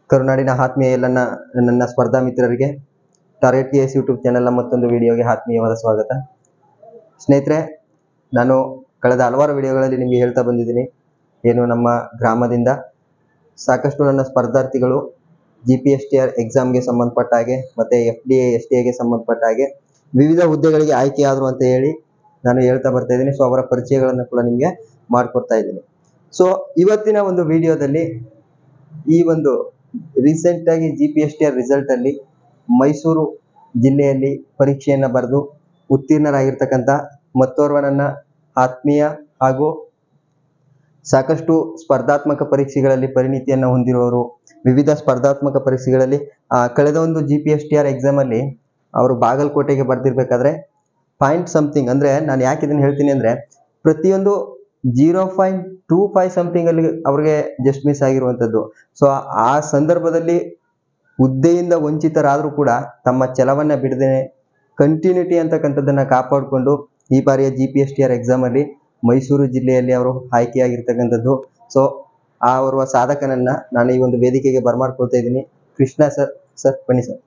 ಕರುನಾಡಿನ ಆತ್ಮೀಯ ಎಲ್ಲ ನನ್ನ ಸ್ಪರ್ಧಾ ಮಿತ್ರರಿಗೆ ಟಾರ್ಗೆಟ್ ಕೆ ಎಸ್ ಯೂಟ್ಯೂಬ್ ಚಾನೆಲ್ನ ಮತ್ತೊಂದು ವಿಡಿಯೋಗೆ ಆತ್ಮೀಯವಾದ ಸ್ವಾಗತ ಸ್ನೇಹಿತರೆ ನಾನು ಕಳೆದ ಹಲವಾರು ವಿಡಿಯೋಗಳಲ್ಲಿ ನಿಮಗೆ ಹೇಳ್ತಾ ಬಂದಿದ್ದೀನಿ ಏನು ನಮ್ಮ ಗ್ರಾಮದಿಂದ ಸಾಕಷ್ಟು ನನ್ನ ಸ್ಪರ್ಧಾರ್ಥಿಗಳು G P S T R ಎಕ್ಸಾಮ್ಗೆ ಸಂಬಂಧಪಟ್ಟ ಹಾಗೆ ಮತ್ತು F D A S T ಎಗೆ ಸಂಬಂಧಪಟ್ಟ ಹಾಗೆ ವಿವಿಧ ಹುದ್ದೆಗಳಿಗೆ ಆಯ್ಕೆಯಾದರು ಅಂತ ಹೇಳಿ ನಾನು ಹೇಳ್ತಾ ಬರ್ತಾ ಇದ್ದೀನಿ ಸೊ ಅವರ ಪರಿಚಯಗಳನ್ನು ಕೂಡ ನಿಮಗೆ ಮಾಡಿಕೊಡ್ತಾ ಇದ್ದೀನಿ ಸೊ ಇವತ್ತಿನ ಒಂದು ವಿಡಿಯೋದಲ್ಲಿ ಈ ಒಂದು ರೀಸೆಂಟ್ ಆಗಿ G P S T R result ಅಲ್ಲಿ ಮೈಸೂರು ಜಿಲ್ಲೆಯಲ್ಲಿ ಪರೀಕ್ಷೆಯನ್ನ ಬರೆದು ಉತ್ತೀರ್ಣರಾಗಿರ್ತಕ್ಕಂಥ ಮತ್ತೋರ್ವ ನನ್ನ ಆತ್ಮೀಯ ಹಾಗೂ ಸಾಕಷ್ಟು ಸ್ಪರ್ಧಾತ್ಮಕ ಪರೀಕ್ಷೆಗಳಲ್ಲಿ ಪರಿಣಿತಿಯನ್ನು ಹೊಂದಿರುವವರು ವಿವಿಧ ಸ್ಪರ್ಧಾತ್ಮಕ ಪರೀಕ್ಷೆಗಳಲ್ಲಿ ಆ, ಕಳೆದ ಒಂದು G P S T R exam ಅಲ್ಲಿ ಅವರು ಬಾಗಲಕೋಟೆಗೆ ಬರ್ದಿರ್ಬೇಕಾದ್ರೆ ಪಾಯಿಂಟ್ ಸಮಥಿಂಗ್ ಅಂದ್ರೆ ನಾನು ಯಾಕೆ ಇದನ್ನ ಹೇಳ್ತೀನಿ ಅಂದ್ರೆ ಪ್ರತಿಯೊಂದು zero point two five something ಅಲ್ಲಿ ಅವ್ರಿಗೆ ಜಸ್ಟ್ ಮಿಸ್ ಆಗಿರುವಂಥದ್ದು ಸೊ ಆ ಸಂದರ್ಭದಲ್ಲಿ ಹುದ್ದೆಯಿಂದ ವಂಚಿತರಾದರೂ ಕೂಡ ತಮ್ಮ ಛಲವನ್ನ ಬಿಡದೆ ಕಂಟಿನ್ಯೂಟಿ ಅಂತಕ್ಕಂಥದ್ದನ್ನ ಕಾಪಾಡಿಕೊಂಡು ಈ ಬಾರಿಯ G P S T R ಎಕ್ಸಾಮಲ್ಲಿ ಮೈಸೂರು ಜಿಲ್ಲೆಯಲ್ಲಿ ಅವರು ಆಯ್ಕೆಯಾಗಿರ್ತಕ್ಕಂಥದ್ದು ಸೊ ಆ ಓರ್ವ ಸಾಧಕನನ್ನ ನಾನು ಈ ಒಂದು ವೇದಿಕೆಗೆ ಬರಮಾಡ್ಕೊಳ್ತಾ ಇದ್ದೀನಿ ಕೃಷ್ಣ ಸರ್ ಸರ್ ಬನ್ನಿ sir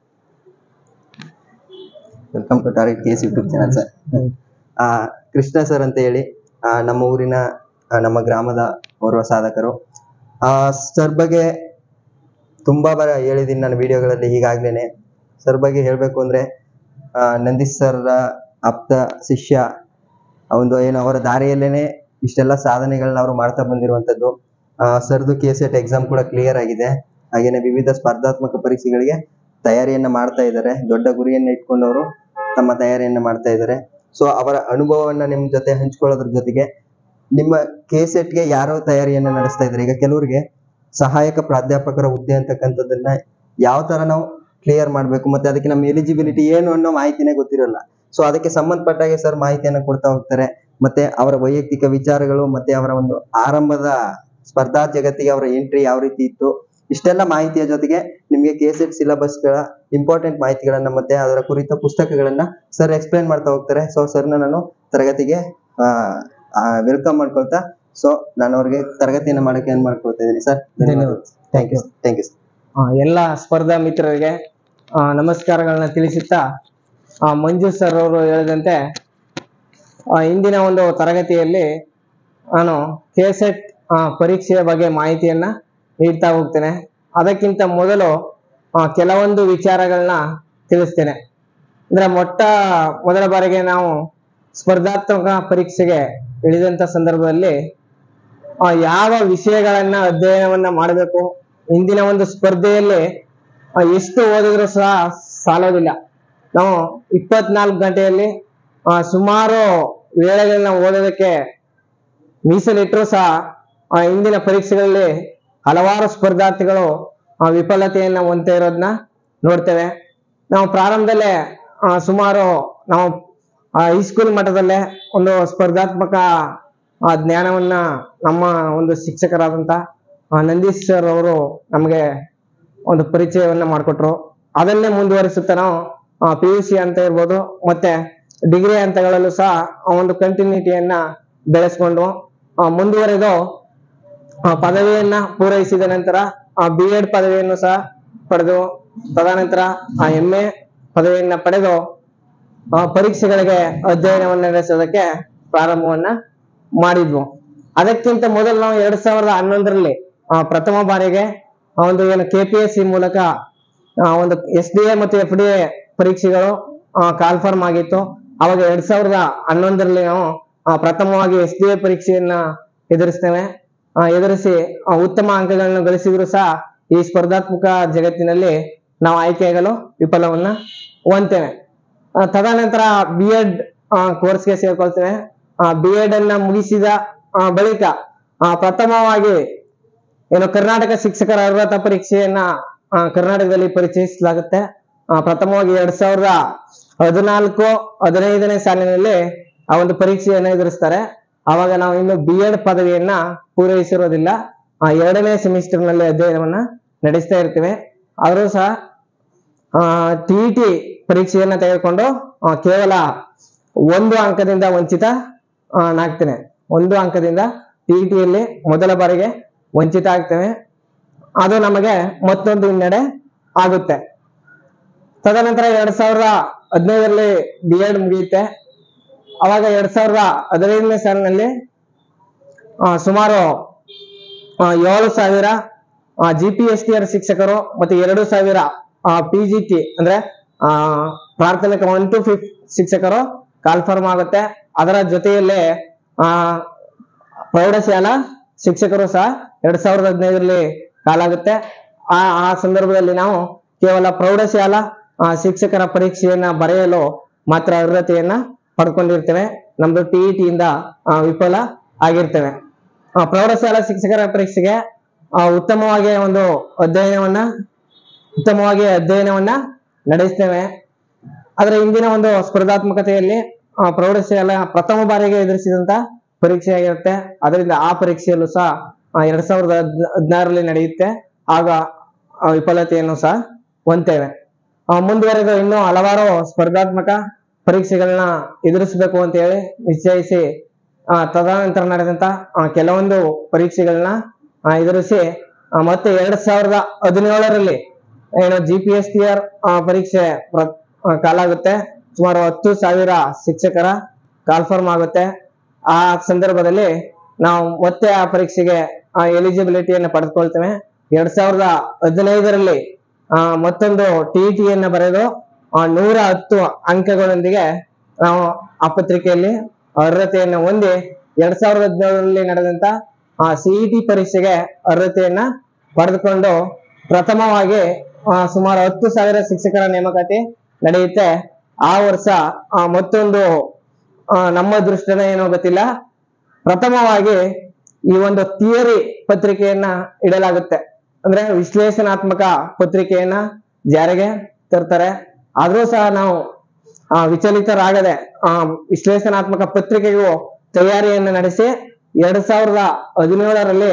welcome to target KS YouTube channel sir ಆ ಕೃಷ್ಣ ಸರ್ ಅಂತ ಹೇಳಿ ಆ, ನಮ್ಮ ಊರಿನ ಆ, ನಮ್ಮ ಗ್ರಾಮದ ಓರ್ವ ಸಾಧಕರು ಆ ಸರ್ ಬಗ್ಗೆ ತುಂಬಾ ಬರ ಹೇಳಿದ್ದೀನಿ ನಾನು ವಿಡಿಯೋಗಳಲ್ಲಿ ಈಗಾಗ್ಲೇನೆ ಸರ್ ಬಗ್ಗೆ ಹೇಳಬೇಕು ಅಂದ್ರೆ ಆ, ನಂದೀಶ್ ಸರ್ ಆಪ್ತ ಶಿಷ್ಯ ಆ ಒಂದು ಏನು ಅವರ ದಾರಿಯಲ್ಲೇನೆ ಇಷ್ಟೆಲ್ಲ ಸಾಧನೆಗಳನ್ನ ಅವರು ಮಾಡ್ತಾ ಬಂದಿರುವಂತದ್ದು ಸರ್ದು ಕೆ ಸೆಟ್ ಎಕ್ಸಾಮ್ ಕೂಡ ಕ್ಲಿಯರ್ ಆಗಿದೆ ಹಾಗೇನೆ ವಿವಿಧ ಸ್ಪರ್ಧಾತ್ಮಕ ಪರೀಕ್ಷೆಗಳಿಗೆ ತಯಾರಿಯನ್ನ ಮಾಡ್ತಾ ಇದ್ದಾರೆ ದೊಡ್ಡ ಗುರಿಯನ್ನ ಇಟ್ಕೊಂಡವರು ತಮ್ಮ ತಯಾರಿಯನ್ನ ಮಾಡ್ತಾ ಇದ್ದಾರೆ ಸೊ ಅವರ ಅನುಭವವನ್ನ ನಿಮ್ ಜೊತೆ ಹಂಚ್ಕೊಳ್ಳೋದ್ರ ಜೊತೆಗೆ ನಿಮ್ಮ ಕೆ ಗೆ ಯಾರೋ ತಯಾರಿಯನ್ನ ನಡೆಸ್ತಾ ಇದ್ದಾರೆ ಈಗ ಕೆಲವರಿಗೆ ಸಹಾಯಕ ಪ್ರಾಧ್ಯಾಪಕರ ಹುದ್ದೆ ಅಂತಕ್ಕಂಥದ್ದನ್ನ ಯಾವ ತರ ನಾವು ಕ್ಲಿಯರ್ ಮಾಡಬೇಕು ಮತ್ತೆ ಅದಕ್ಕೆ ನಮ್ಮ ಎಲಿಜಿಬಿಲಿಟಿ ಏನು ಅನ್ನೋ ಮಾಹಿತಿನೇ ಗೊತ್ತಿರಲ್ಲ ಸೊ ಅದಕ್ಕೆ ಸಂಬಂಧಪಟ್ಟಾಗೆ ಸರ್ ಮಾಹಿತಿಯನ್ನ ಕೊಡ್ತಾ ಹೋಗ್ತಾರೆ ಮತ್ತೆ ಅವರ ವೈಯಕ್ತಿಕ ವಿಚಾರಗಳು ಮತ್ತೆ ಅವರ ಒಂದು ಆರಂಭದ ಸ್ಪರ್ಧಾ ಜಗತ್ತಿಗೆ ಅವರ ಎಂಟ್ರಿ ಯಾವ ರೀತಿ ಇತ್ತು ಇಷ್ಟೆಲ್ಲ ಮಾಹಿತಿಯ ಜೊತೆಗೆ ನಿಮಗೆ ಕೆ ಸೆಟ್ ಸಿಲೆಬಸ್ಗಳ ಇಂಪಾರ್ಟೆಂಟ್ ಮಾಹಿತಿಗಳನ್ನ ಮತ್ತೆ ಅದರ ಕುರಿತ ಪುಸ್ತಕಗಳನ್ನ ಸರ್ ಎಕ್ಸ್ಪ್ಲೈನ್ ಮಾಡ್ತಾ ಹೋಗ್ತಾರೆ ಸೊ ಸರ್ನ ನಾನು ತರಗತಿಗೆ ವೆಲ್ಕಮ್ ಮಾಡ್ಕೊಳ್ತಾ ಸೊ ನಾನು ಅವ್ರಿಗೆ ತರಗತಿಯನ್ನು ಮಾಡಕ್ಕೆ ಏನ್ ಮಾಡ್ಕೊಳ್ತಾ ಇದ್ದೀನಿ ಸರ್ ಧನ್ಯವಾದ. Thank you thank you sir ಆ, ಎಲ್ಲ ಸ್ಪರ್ಧಾ ಮಿತ್ರರಿಗೆ ಆ, ನಮಸ್ಕಾರಗಳನ್ನ ತಿಳಿಸುತ್ತಾ ಆ, ಮಂಜು ಸರ್ ಅವರು ಹೇಳಿದಂತೆ ಆ, ಇಂದಿನ ಒಂದು ತರಗತಿಯಲ್ಲಿ ನಾನು ಕೆಸೆಟ್ ಪರೀಕ್ಷೆಯ ಬಗ್ಗೆ ಮಾಹಿತಿಯನ್ನ ನೀಡ್ತಾ ಹೋಗ್ತೇನೆ ಅದಕ್ಕಿಂತ ಮೊದಲು ಆ, ಕೆಲವೊಂದು ವಿಚಾರಗಳನ್ನ ತಿಳಿಸ್ತೇನೆ ಅಂದ್ರೆ ಮೊಟ್ಟ ಮೊದಲ ಬಾರಿಗೆ ನಾವು ಸ್ಪರ್ಧಾತ್ಮಕ ಪರೀಕ್ಷೆಗೆ ಇಳಿದಂತ ಸಂದರ್ಭದಲ್ಲಿ ಆ, ಯಾವ ವಿಷಯಗಳನ್ನ ಅಧ್ಯಯನವನ್ನ ಮಾಡಬೇಕು ಇಂದಿನ ಒಂದು ಸ್ಪರ್ಧೆಯಲ್ಲಿ ಆ, ಎಷ್ಟು ಓದಿದ್ರು ಸಹ ಸಾಲೋದಿಲ್ಲ ನಾವು ಇಪ್ಪತ್ನಾಲ್ಕು ಗಂಟೆಯಲ್ಲಿ ಆ, ಸುಮಾರು ವೇಳೆಗಳನ್ನ ಓದೋದಕ್ಕೆ ಮೀಸಲಿಟ್ಟರು ಸಹ ಆ, ಇಂದಿನ ಪರೀಕ್ಷೆಗಳಲ್ಲಿ ಹಲವಾರು ಸ್ಪರ್ಧಾರ್ಥಿಗಳು ಆ, ವಿಫಲತೆಯನ್ನ ಹೊಂದ್ತಾ ಇರೋದನ್ನ ನೋಡ್ತೇವೆ ನಾವು ಪ್ರಾರಂಭದಲ್ಲೇ ಆ, ಸುಮಾರು ನಾವು ಹೈಸ್ಕೂಲ್ ಮಟ್ಟದಲ್ಲೇ ಒಂದು ಸ್ಪರ್ಧಾತ್ಮಕ ಆ, ಜ್ಞಾನವನ್ನ ನಮ್ಮ ಒಂದು ಶಿಕ್ಷಕರಾದಂತ ಆ, ನಂದೀಶ್ ಸರ್ ಅವರು ನಮಗೆ ಒಂದು ಪರಿಚಯವನ್ನ ಮಾಡಿಕೊಟ್ರು ಅದನ್ನೇ ಮುಂದುವರಿಸುತ್ತಾ ನಾವು ಪಿ ಯು ಸಿ ಅಂತ ಇರ್ಬೋದು ಮತ್ತೆ ಡಿಗ್ರಿ ಹಂತಗಳಲ್ಲೂ ಸಹ ಆ ಒಂದು ಕಂಟಿನ್ಯೂಟಿಯನ್ನ ಬೆಳೆಸ್ಕೊಂಡು ಆ, ಮುಂದುವರೆದು ಆ, ಪದವಿಯನ್ನ ಪೂರೈಸಿದ ನಂತರ ಬಿ ಎಡ್ ಪದವಿಯನ್ನು ಸಹ ಪಡೆದು ತದನಂತರ ಆ ಎಂ ಎ ಪದವಿಯನ್ನ ಪಡೆದು ಆ, ಪರೀಕ್ಷೆಗಳಿಗೆ ಅಧ್ಯಯನವನ್ನು ನಡೆಸೋದಕ್ಕೆ ಪ್ರಾರಂಭವನ್ನ ಮಾಡಿದ್ವು ಅದಕ್ಕಿಂತ ಮೊದಲು ನಾವು ಎರಡ್ ಸಾವಿರದ ಹನ್ನೊಂದರಲ್ಲಿ ಆ, ಪ್ರಥಮ ಬಾರಿಗೆ ಆ ಒಂದು ಏನು ಕೆ ಪಿ ಎಸ್ ಸಿ ಮೂಲಕ ಆ, ಒಂದು ಎಸ್ ಡಿ ಎ ಮತ್ತು ಎಫ್ ಡಿ ಎ ಪರೀಕ್ಷೆಗಳು ಕಾಲ್ಫರ್ಮ್ ಆಗಿತ್ತು ಅವಾಗ ಎರಡ್ ಸಾವಿರದ ಹನ್ನೊಂದರಲ್ಲಿ ನಾವು ಆ, ಪ್ರಥಮವಾಗಿ ಎಸ್ ಡಿ ಎ ಪರೀಕ್ಷೆಯನ್ನ ಎದುರಿಸ್ತೇವೆ ಆ, ಎದುರಿಸಿ ಆ, ಉತ್ತಮ ಅಂಕಗಳನ್ನು ಗಳಿಸಿದ್ರು ಸಹ ಈ ಸ್ಪರ್ಧಾತ್ಮಕ ಜಗತ್ತಿನಲ್ಲಿ ನಾವು ಆಯ್ಕೆಯಾಗಲು ವಿಫಲವನ್ನ ಹೊಂತೇವೆ ಆ, ತದನಂತರ ಬಿ ಎಡ್ ಕೋರ್ಸ್ಗೆ ಸೇರ್ಕೊಳ್ತೇವೆ ಬಿ ಎಡ್ ಅನ್ನ ಮುಗಿಸಿದ ಆ, ಬಳಿಕ ಆ, ಪ್ರಥಮವಾಗಿ ಏನು ಕರ್ನಾಟಕ ಶಿಕ್ಷಕರ ಅರ್ಹತಾ ಪರೀಕ್ಷೆಯನ್ನ ಆ, ಕರ್ನಾಟಕದಲ್ಲಿ ಪರಿಚಯಿಸಲಾಗುತ್ತೆ ಆ, ಪ್ರಥಮವಾಗಿ ಎರಡ್ ಸಾವಿರದ ಹದಿನಾಲ್ಕು ಹದಿನೈದನೇ ಸಾಲಿನಲ್ಲಿ ಆ ಒಂದು ಪರೀಕ್ಷೆಯನ್ನ ಎದುರಿಸ್ತಾರೆ ಆವಾಗ ನಾವು ಇನ್ನು ಬಿ ಎಡ್ ಪದವಿಯನ್ನ ಪೂರೈಸಿರೋದಿಲ್ಲ ಆ, ಎರಡನೇ ಸೆಮಿಸ್ಟರ್ ನಲ್ಲಿ ಅಧ್ಯಯನವನ್ನ ನಡೆಸ್ತಾ ಇರ್ತೀವಿ ಆದರೂ ಸಹ ಟಿ ಟಿ ಪರೀಕ್ಷೆಯನ್ನ ತೆಗೆದುಕೊಂಡು ಆ, ಕೇವಲ ಒಂದು ಅಂಕದಿಂದ ವಂಚಿತ ಆ, ನಾಗ್ತೇನೆ ಒಂದು ಅಂಕದಿಂದ ಟಿ ಟಿಯಲ್ಲಿ ಮೊದಲ ಬಾರಿಗೆ ವಂಚಿತ ಆಗ್ತೇವೆ ಅದು ನಮಗೆ ಮತ್ತೊಂದು ಹಿನ್ನಡೆ ಆಗುತ್ತೆ ತದನಂತರ ಎರಡ್ ಸಾವಿರದ ಹದಿನೈದರಲ್ಲಿ ಬಿ ಎಡ್ ಮುಗಿಯುತ್ತೆ ಅವಾಗ ಎರಡ್ ಸಾವಿರದ ಹದಿನೈದನೇ ಸಾಲಿನಲ್ಲಿ ಆ, ಸುಮಾರು ಆ, ಏಳು ಸಾವಿರ G P S T R ಶಿಕ್ಷಕರು ಮತ್ತೆ ಎರಡು ಸಾವಿರ ಪಿ ಜಿ ಟಿ ಅಂದ್ರೆ ಆ, ಪ್ರಾಥಮಿಕ ಒನ್ ಟು ಫಿಫ್ತ್ ಶಿಕ್ಷಕರು ಕಾಲ್ಫರ್ಮ್ ಆಗುತ್ತೆ ಅದರ ಜೊತೆಯಲ್ಲೇ ಆ ಪ್ರೌಢಶಾಲಾ ಶಿಕ್ಷಕರು ಸಹ ಎರಡ್ ಸಾವಿರದ ಹದಿನೈದರಲ್ಲಿ ಕಾಲಾಗುತ್ತೆ ಆ ಆ ಸಂದರ್ಭದಲ್ಲಿ ನಾವು ಕೇವಲ ಪ್ರೌಢಶಾಲಾ ಆ, ಶಿಕ್ಷಕರ ಪರೀಕ್ಷೆಯನ್ನ ಬರೆಯಲು ಮಾತ್ರ ಅರ್ಹತೆಯನ್ನ ಪಡ್ಕೊಂಡಿರ್ತೇವೆ ನಮ್ದು ಟಿ ಇ ಟಿಯಿಂದ ವಿಫಲ ಆಗಿರ್ತೇವೆ ಆ, ಪ್ರೌಢಶಾಲಾ ಶಿಕ್ಷಕರ ಪರೀಕ್ಷೆಗೆ ಆ, ಉತ್ತಮವಾಗಿ ಒಂದು ಅಧ್ಯಯನವನ್ನ ಉತ್ತಮವಾಗಿ ಅಧ್ಯಯನವನ್ನ ನಡೆಸ್ತೇವೆ ಆದ್ರೆ ಇಂದಿನ ಒಂದು ಸ್ಪರ್ಧಾತ್ಮಕತೆಯಲ್ಲಿ ಆ, ಪ್ರೌಢಶಾಲಾ ಪ್ರಥಮ ಬಾರಿಗೆ ಎದುರಿಸಿದಂತ ಪರೀಕ್ಷೆ ಆಗಿರುತ್ತೆ ಅದರಿಂದ ಆ ಪರೀಕ್ಷೆಯಲ್ಲೂ ಸಹ ಆ, ಎರಡ್ ಸಾವಿರದ ಹದ್- ಹದಿನಾರರಲ್ಲಿ ನಡೆಯುತ್ತೆ ಆಗ ಆ, ವಿಫಲತೆಯನ್ನು ಸಹ ಹೊಂದ್ತೇವೆ ಆ, ಮುಂದುವರೆದು ಇನ್ನೂ ಹಲವಾರು ಸ್ಪರ್ಧಾತ್ಮಕ ಪರೀಕ್ಷೆಗಳನ್ನ ಎದುರಿಸಬೇಕು ಅಂತ ಹೇಳಿ ನಿಶ್ಚಯಿಸಿ ಆ, ತದನಂತರ ನಡೆದಂತ ಆ, ಕೆಲವೊಂದು ಪರೀಕ್ಷೆಗಳನ್ನ ಆ, ಎದುರಿಸಿ ಆ, ಮತ್ತೆ ಎರಡ್ ಸಾವಿರದ ಹದಿನೇಳರಲ್ಲಿ ಏನು G P S T R ಪರೀಕ್ಷೆ ಪ್ರ- ಆ, ಕಾಲಾಗುತ್ತೆ ಸುಮಾರು ಹತ್ತು ಸಾವಿರ ಶಿಕ್ಷಕರ ಕಾಲ್ಫರ್ಮ್ ಆಗುತ್ತೆ ಆ ಸಂದರ್ಭದಲ್ಲಿ ನಾವು ಮತ್ತೆ ಆ ಪರೀಕ್ಷೆಗೆ ಎಲಿಜಿಬಿಲಿಟಿಯನ್ನು ಪಡೆದುಕೊಳ್ತೇವೆ ಎರಡ್ ಸಾವಿರದ ಹದಿನೈದರಲ್ಲಿ ಆ, ಮತ್ತೊಂದು ಟಿ ಟಿಯನ್ನ ಬರೆದು ಆ, ನೂರ ಹತ್ತು ಅಂಕಗಳೊಂದಿಗೆ ನಾವು ಆ ಪತ್ರಿಕೆಯಲ್ಲಿ ಅರ್ಹತೆಯನ್ನು ಹೊಂದಿ ಎರಡ್ ಸಾವಿರದ ಹದಿನೇಳರಲ್ಲಿ ನಡೆದಂತ ಸಿಇಟಿ ಪರೀಕ್ಷೆಗೆ ಅರ್ಹತೆಯನ್ನ ಪಡೆದುಕೊಂಡು ಪ್ರಥಮವಾಗಿ ಆ, ಸುಮಾರು ಹತ್ತು ಸಾವಿರ ಶಿಕ್ಷಕರ ನೇಮಕಾತಿ ನಡೆಯುತ್ತೆ ಆ ವರ್ಷ ಆ, ಮತ್ತೊಂದು ಆ, ನಮ್ಮ ದೃಷ್ಟಿನ ಏನೋ ಗೊತ್ತಿಲ್ಲ ಪ್ರಥಮವಾಗಿ ಈ ಒಂದು ಥಿಯರಿ ಪತ್ರಿಕೆಯನ್ನ ಇಡಲಾಗುತ್ತೆ ಅಂದ್ರೆ ವಿಶ್ಲೇಷಣಾತ್ಮಕ ಪತ್ರಿಕೆಯನ್ನ ಜಾರಿಗೆ ತರ್ತಾರೆ ಆದ್ರೂ ಸಹ ನಾವು ಆ, ವಿಚಲಿತರಾಗದೆ ಆ, ವಿಶ್ಲೇಷಣಾತ್ಮಕ ಪತ್ರಿಕೆಗೂ ತಯಾರಿಯನ್ನು ನಡೆಸಿ ಎರಡ್ ಸಾವಿರದ ಹದಿನೇಳರಲ್ಲಿ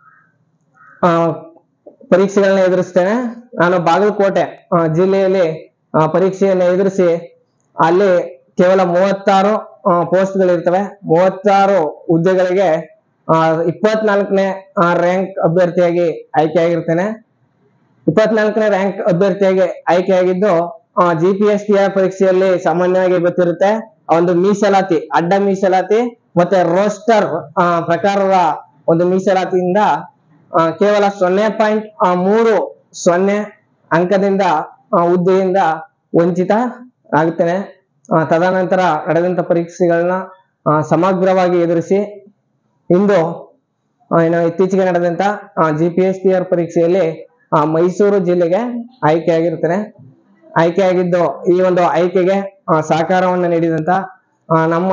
ಆ, ಪರೀಕ್ಷೆಗಳನ್ನ ಎದುರಿಸ್ತೇನೆ ನಾನು ಬಾಗಲಕೋಟೆ ಆ, ಜಿಲ್ಲೆಯಲ್ಲಿ ಆ, ಪರೀಕ್ಷೆಯನ್ನು ಎದುರಿಸಿ ಅಲ್ಲಿ ಕೇವಲ ಮೂವತ್ತಾರು ಪೋಸ್ಟ್ಗಳಿರ್ತವೆ ಮೂವತ್ತಾರು ಹುದ್ದೆಗಳಿಗೆ ಆ, ಇಪ್ಪತ್ನಾಲ್ಕನೇ ರ್ಯಾಂಕ್ ಅಭ್ಯರ್ಥಿಯಾಗಿ ಆಯ್ಕೆಯಾಗಿರ್ತೇನೆ ಇಪ್ಪತ್ನಾಲ್ಕನೇ ರ್ಯಾಂಕ್ ಅಭ್ಯರ್ಥಿಯಾಗಿ ಆಯ್ಕೆಯಾಗಿದ್ದು G P S T R ಪರೀಕ್ಷೆಯಲ್ಲಿ ಸಾಮಾನ್ಯವಾಗಿ ಗೊತ್ತಿರುತ್ತೆ ಆ ಒಂದು ಮೀಸಲಾತಿ ಅಡ್ಡ ಮೀಸಲಾತಿ ಮತ್ತೆ ರೋಸ್ಟರ್ ಪ್ರಕಾರದ ಒಂದು ಮೀಸಲಾತಿಯಿಂದ ಆ, ಕೇವಲ ಸೊನ್ನೆ ಪಾಯಿಂಟ್ ಮೂರು ಸೊನ್ನೆ ಅಂಕದಿಂದ ಆ, ಹುದ್ದೆಯಿಂದ ವಂಚಿತ ಆಗುತ್ತೇನೆ ಆ, ತದನಂತರ ನಡೆದಂತ ಪರೀಕ್ಷೆಗಳನ್ನ ಆ, ಸಮಗ್ರವಾಗಿ ಎದುರಿಸಿ ಇಂದು ಆ, ಏನು ಇತ್ತೀಚೆಗೆ ನಡೆದಂತ G P S T R ಪರೀಕ್ಷೆಯಲ್ಲಿ ಆ, ಮೈಸೂರು ಜಿಲ್ಲೆಗೆ ಆಯ್ಕೆಯಾಗಿರ್ತೇನೆ ಆಯ್ಕೆಯಾಗಿದ್ದು ಈ ಒಂದು ಆಯ್ಕೆಗೆ ಆ, ಸಹಕಾರವನ್ನು ನೀಡಿದಂತ ಆ, ನಮ್ಮ